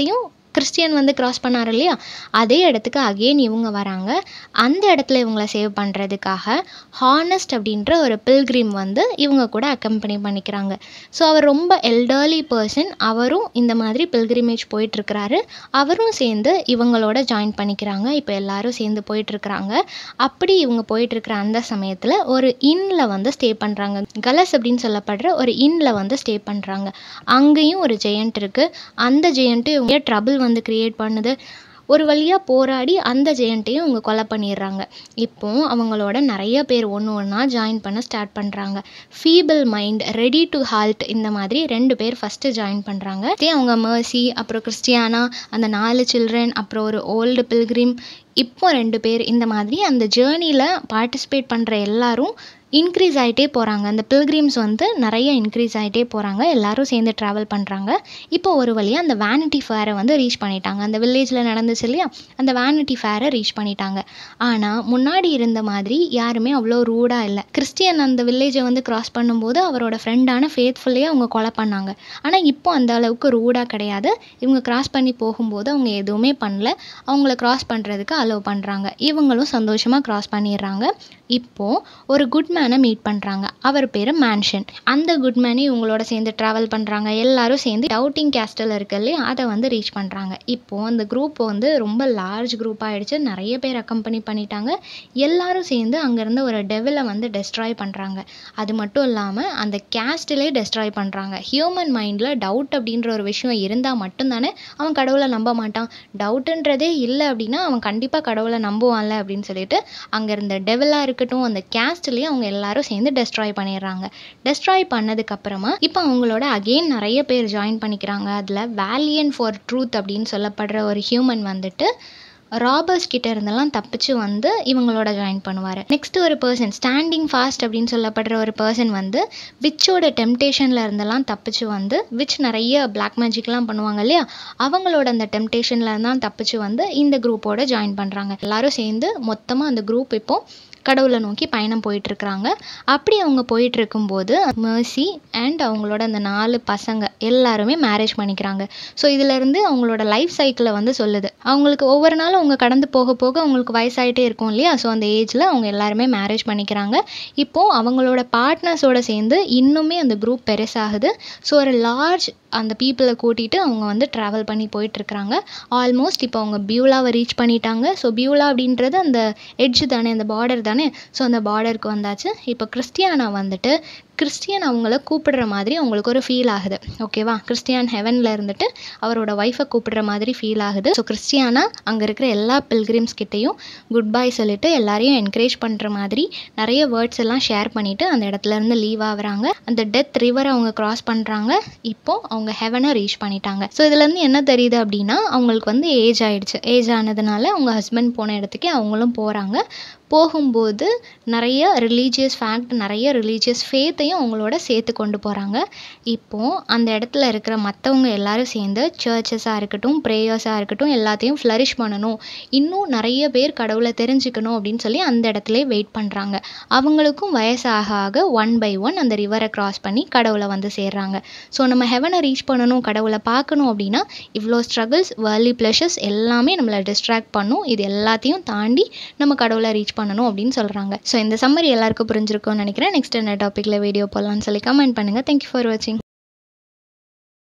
S2: கிறிஸ்டியன் வந்து கிராஸ் பண்ணார் இல்லையா அதே இடத்துக்கு அகெயின் இவங்க வராங்க அந்த இடத்துல இவங்கள சேவ் பண்ணுறதுக்காக ஹானஸ்ட் அப்படின்ற ஒரு பில்கிரிம் வந்து இவங்க கூட அக்கம்பெனி பண்ணிக்கிறாங்க ஸோ அவர் ரொம்ப எல்டர்லி பர்சன் அவரும் இந்த மாதிரி பில்கிரிமேஜ் போயிட்டுருக்கிறாரு அவரும் சேர்ந்து இவங்களோட ஜாயின் பண்ணிக்கிறாங்க இப்போ எல்லாரும் சேர்ந்து போயிட்டுருக்குறாங்க அப்படி இவங்க போயிட்டுருக்கிற அந்த சமயத்தில் ஒரு இன்னில் வந்து ஸ்டே பண்ணுறாங்க கலஸ் அப்படின்னு சொல்லப்படுற ஒரு இன்னில் வந்து ஸ்டே பண்ணுறாங்க அங்கேயும் ஒரு ஜெயண்ட் இருக்குது அந்த ஜெயண்ட்டு இவங்க ட்ரபிள் வந்து க்ரியேட் பண்ணுது ஒரு வழியாக போராடி அந்த ஜெயண்ட்டையும் இவங்க கொலை பண்ணிடுறாங்க இப்போ அவங்களோட நிறைய பேர் ஒன்று ஒன்றா ஜாயின் பண்ண ஸ்டார்ட் பண்ணுறாங்க feeble mind ready to halt இந்த மாதிரி ரெண்டு பேர் ஃபஸ்ட்டு ஜாயின் பண்ணுறாங்க இதே அவங்க மர்சி அப்புறம் கிறிஸ்டியானா அந்த நாலு சில்ட்ரன் அப்புறம் ஒரு ஓல்டு பில்கிரிம் இப்போ ரெண்டு பேர் இந்த மாதிரி அந்த ஜேர்னியில் பார்ட்டிசிபேட் பண்ணுற எல்லாரும் இன்க்ரீஸ் ஆகிட்டே போகிறாங்க அந்த பில்கிரிம்ஸ் வந்து நிறைய இன்க்ரீஸ் ஆகிட்டே போகிறாங்க எல்லாரும் சேர்ந்து ட்ராவல் பண்ணுறாங்க இப்போ ஒரு வழியாக அந்த வேனிட்டி ஃபேரை வந்து ரீச் பண்ணிட்டாங்க அந்த வில்லேஜில் நடந்துச்சு இல்லையா அந்த வேனிட்டி ஃபேரை ரீச் பண்ணிட்டாங்க ஆனால் முன்னாடி இருந்த மாதிரி யாருமே அவ்வளோ ரூடாக இல்லை கிறிஸ்டியன் அந்த வில்லேஜை வந்து கிராஸ் பண்ணும்போது அவரோட ஃப்ரெண்டான ஃபேத்ஃபுல்லையே அவங்க கொலை பண்ணாங்க ஆனால் இப்போ அந்த அளவுக்கு ரூடாக கிடையாது இவங்க கிராஸ் பண்ணி போகும்போது அவங்க எதுவுமே பண்ணல அவங்கள கிராஸ் பண்ணுறதுக்கு அலோவ் பண்ணுறாங்க இவங்களும் சந்தோஷமாக கிராஸ் பண்ணிடுறாங்க இப்போது ஒரு குட் மேனை மீட் பண்ணுறாங்க அவர் பேர் மேன்ஷன் அந்த குட் மேனே இவங்களோட சேர்ந்து ட்ராவல் பண்ணுறாங்க எல்லாரும் சேர்ந்து டவுட்டிங் கேஸ்டல் இருக்கு இல்லையா அதை வந்து ரீச் பண்ணுறாங்க இப்போது அந்த குரூப் வந்து ரொம்ப லார்ஜ் குரூப் ஆகிடுச்சு நிறைய பேர் அக்கம்பெனி பண்ணிட்டாங்க எல்லாரும் சேர்ந்து அங்கேருந்து ஒரு டெவிலை வந்து டெஸ்ட்ராய் பண்ணுறாங்க அது மட்டும் இல்லாமல் அந்த கேஸ்டிலே டெஸ்ட்ராய் பண்ணுறாங்க ஹியூமன் மைண்டில் டவுட் அப்படின்ற ஒரு விஷயம் இருந்தால் மட்டும்தானே அவன் கடவுளை நம்ப மாட்டான் டவுட்டுன்றதே இல்லை அப்படின்னா அவன் கண்டிப்பாக கடவுளை நம்புவான்ல அப்படின்னு சொல்லிட்டு அங்கே இருந்த டெவிலாக இருக்கட்டும் அந்த கேஸ்ட்லேயே அவங்க எல்லாரும் சேர்ந்து டெஸ்ட்ராய் பண்ணிடுறாங்க டெஸ்ட்ராய் பண்ணதுக்கப்புறமா இப்போ அவங்களோட அகெயின் நிறைய பேர் ஜாயின் பண்ணிக்கிறாங்க அதில் வேலியன் ஃபார் ட்ரூத் அப்படின்னு சொல்லப்படுற ஒரு ஹியூமன் வந்துட்டு ராபர்ஸ் கிட்ட இருந்தெல்லாம் தப்பிச்சு வந்து இவங்களோட ஜாயின் பண்ணுவார் நெக்ஸ்ட் ஒரு பர்சன் ஸ்டாண்டிங் ஃபாஸ்ட் அப்படின்னு சொல்லப்படுற ஒரு பர்சன் வந்து விச்சோட டெம்டேஷனில் இருந்தெல்லாம் தப்பிச்சு வந்து விச் நிறைய பிளாக் மேஜிக்லாம் பண்ணுவாங்க இல்லையா அவங்களோட அந்த டெம்டேஷனில் இருந்தால் தப்பிச்சு வந்து இந்த குரூப்போட ஜாயின் பண்ணுறாங்க எல்லாரும் சேர்ந்து மொத்தமாக அந்த குரூப் இப்போது கடவுளை நோக்கி பயணம் போயிட்டுருக்குறாங்க அப்படி அவங்க போயிட்டு இருக்கும்போது மேர்சி அண்ட் அவங்களோட அந்த நாலு பசங்க எல்லாருமே மேரேஜ் பண்ணிக்கிறாங்க ஸோ இதிலேருந்து அவங்களோட லைஃப் சைக்கிளை வந்து சொல்லுது அவங்களுக்கு ஒவ்வொரு நாளும் அவங்க கடந்து போக போக அவங்களுக்கு வயசாயிட்டே இருக்கும் இல்லையா ஸோ அந்த ஏஜில் அவங்க எல்லாருமே மேரேஜ் பண்ணிக்கிறாங்க இப்போது அவங்களோட பார்ட்னர்ஸோட சேர்ந்து இன்னுமே அந்த குரூப் பெருசாகுது ஸோ ஒரு லார்ஜ் அந்த பீப்புளை கூட்டிகிட்டு அவங்க வந்து ட்ராவல் பண்ணி போயிட்டுருக்குறாங்க ஆல்மோஸ்ட் இப்போ அவங்க பியூலாவை ரீச் பண்ணிட்டாங்க ஸோ பியூலா அப்படின்றது அந்த எட்ஜ் தானே அந்த பார்டர் தானே ஸோ அந்த பார்டருக்கு வந்தாச்சு இப்போ கிறிஸ்டியானா வந்துட்டு கிறிஸ்டியன் அவங்கள கூப்பிடுற மாதிரி அவங்களுக்கு ஒரு ஃபீல் ஆகுது ஓகேவா கிறிஸ்டியான் ஹெவனில் இருந்துட்டு அவரோட ஒய்ஃபை கூப்பிடுற மாதிரி ஃபீல் ஆகுது ஸோ கிறிஸ்டியானா அங்கே இருக்கிற எல்லா பில்கிரிம்ஸ் கிட்டேயும் குட் பை சொல்லிட்டு எல்லாரையும் என்கரேஜ் பண்ணுற மாதிரி நிறைய வேர்ட்ஸ் எல்லாம் ஷேர் பண்ணிவிட்டு அந்த இடத்துல இருந்து லீவ் ஆகுறாங்க அந்த டெத் ரிவரை அவங்க கிராஸ் பண்ணுறாங்க இப்போது அவங்க ஹெவனை ரீச் பண்ணிட்டாங்க ஸோ இதுலேருந்து என்ன தெரியுது அப்படின்னா அவங்களுக்கு வந்து ஏஜ் ஆயிடுச்சு ஏஜ் ஆனதுனால அவங்க ஹஸ்பண்ட் போன இடத்துக்கே அவங்களும் போகிறாங்க போகும்போது நிறைய ரிலீஜியஸ் ஃபேக்ட் நிறைய ரிலீஜியஸ் ஃபேத்தையும் அவங்களோட சேர்த்து கொண்டு போகிறாங்க இப்போது அந்த இடத்துல இருக்கிற மற்றவங்க எல்லாரும் சேர்ந்து சர்ச்சஸாக இருக்கட்டும் ப்ரேயர்ஸாக இருக்கட்டும் எல்லாத்தையும் ஃப்ளரிஷ் பண்ணணும் இன்னும் நிறைய பேர் கடவுளை தெரிஞ்சுக்கணும் அப்படின்னு சொல்லி அந்த இடத்துலயே வெயிட் பண்ணுறாங்க அவங்களுக்கும் வயசாக ஆக ஒன் பை ஒன் அந்த ரிவரை கிராஸ் பண்ணி கடவுளை வந்து சேர்றாங்க ஸோ நம்ம ஹெவனை ரீச் பண்ணணும் கடவுளை பார்க்கணும் அப்படின்னா இவ்வளோ ஸ்ட்ரகிள்ஸ் வேர்லி ப்ளஷஸ் எல்லாமே நம்மளை டிஸ்ட்ராக்ட் பண்ணும் இது எல்லாத்தையும் தாண்டி நம்ம கடவுளை ரீச் பண்ணணும் அப்படின்னு சொல்கிறாங்க ஸோ இந்த சம்மரி எல்லாருக்கும் புரிஞ்சிருக்கும்னு நினைக்கிறேன் நெக்ஸ்ட் என்ன டாப்பிக்கில் வீடியோ போடலாம்னு சொல்லி கமெண்ட் பண்ணுங்கள் தேங்க்யூ ஃபார் வாட்சிங்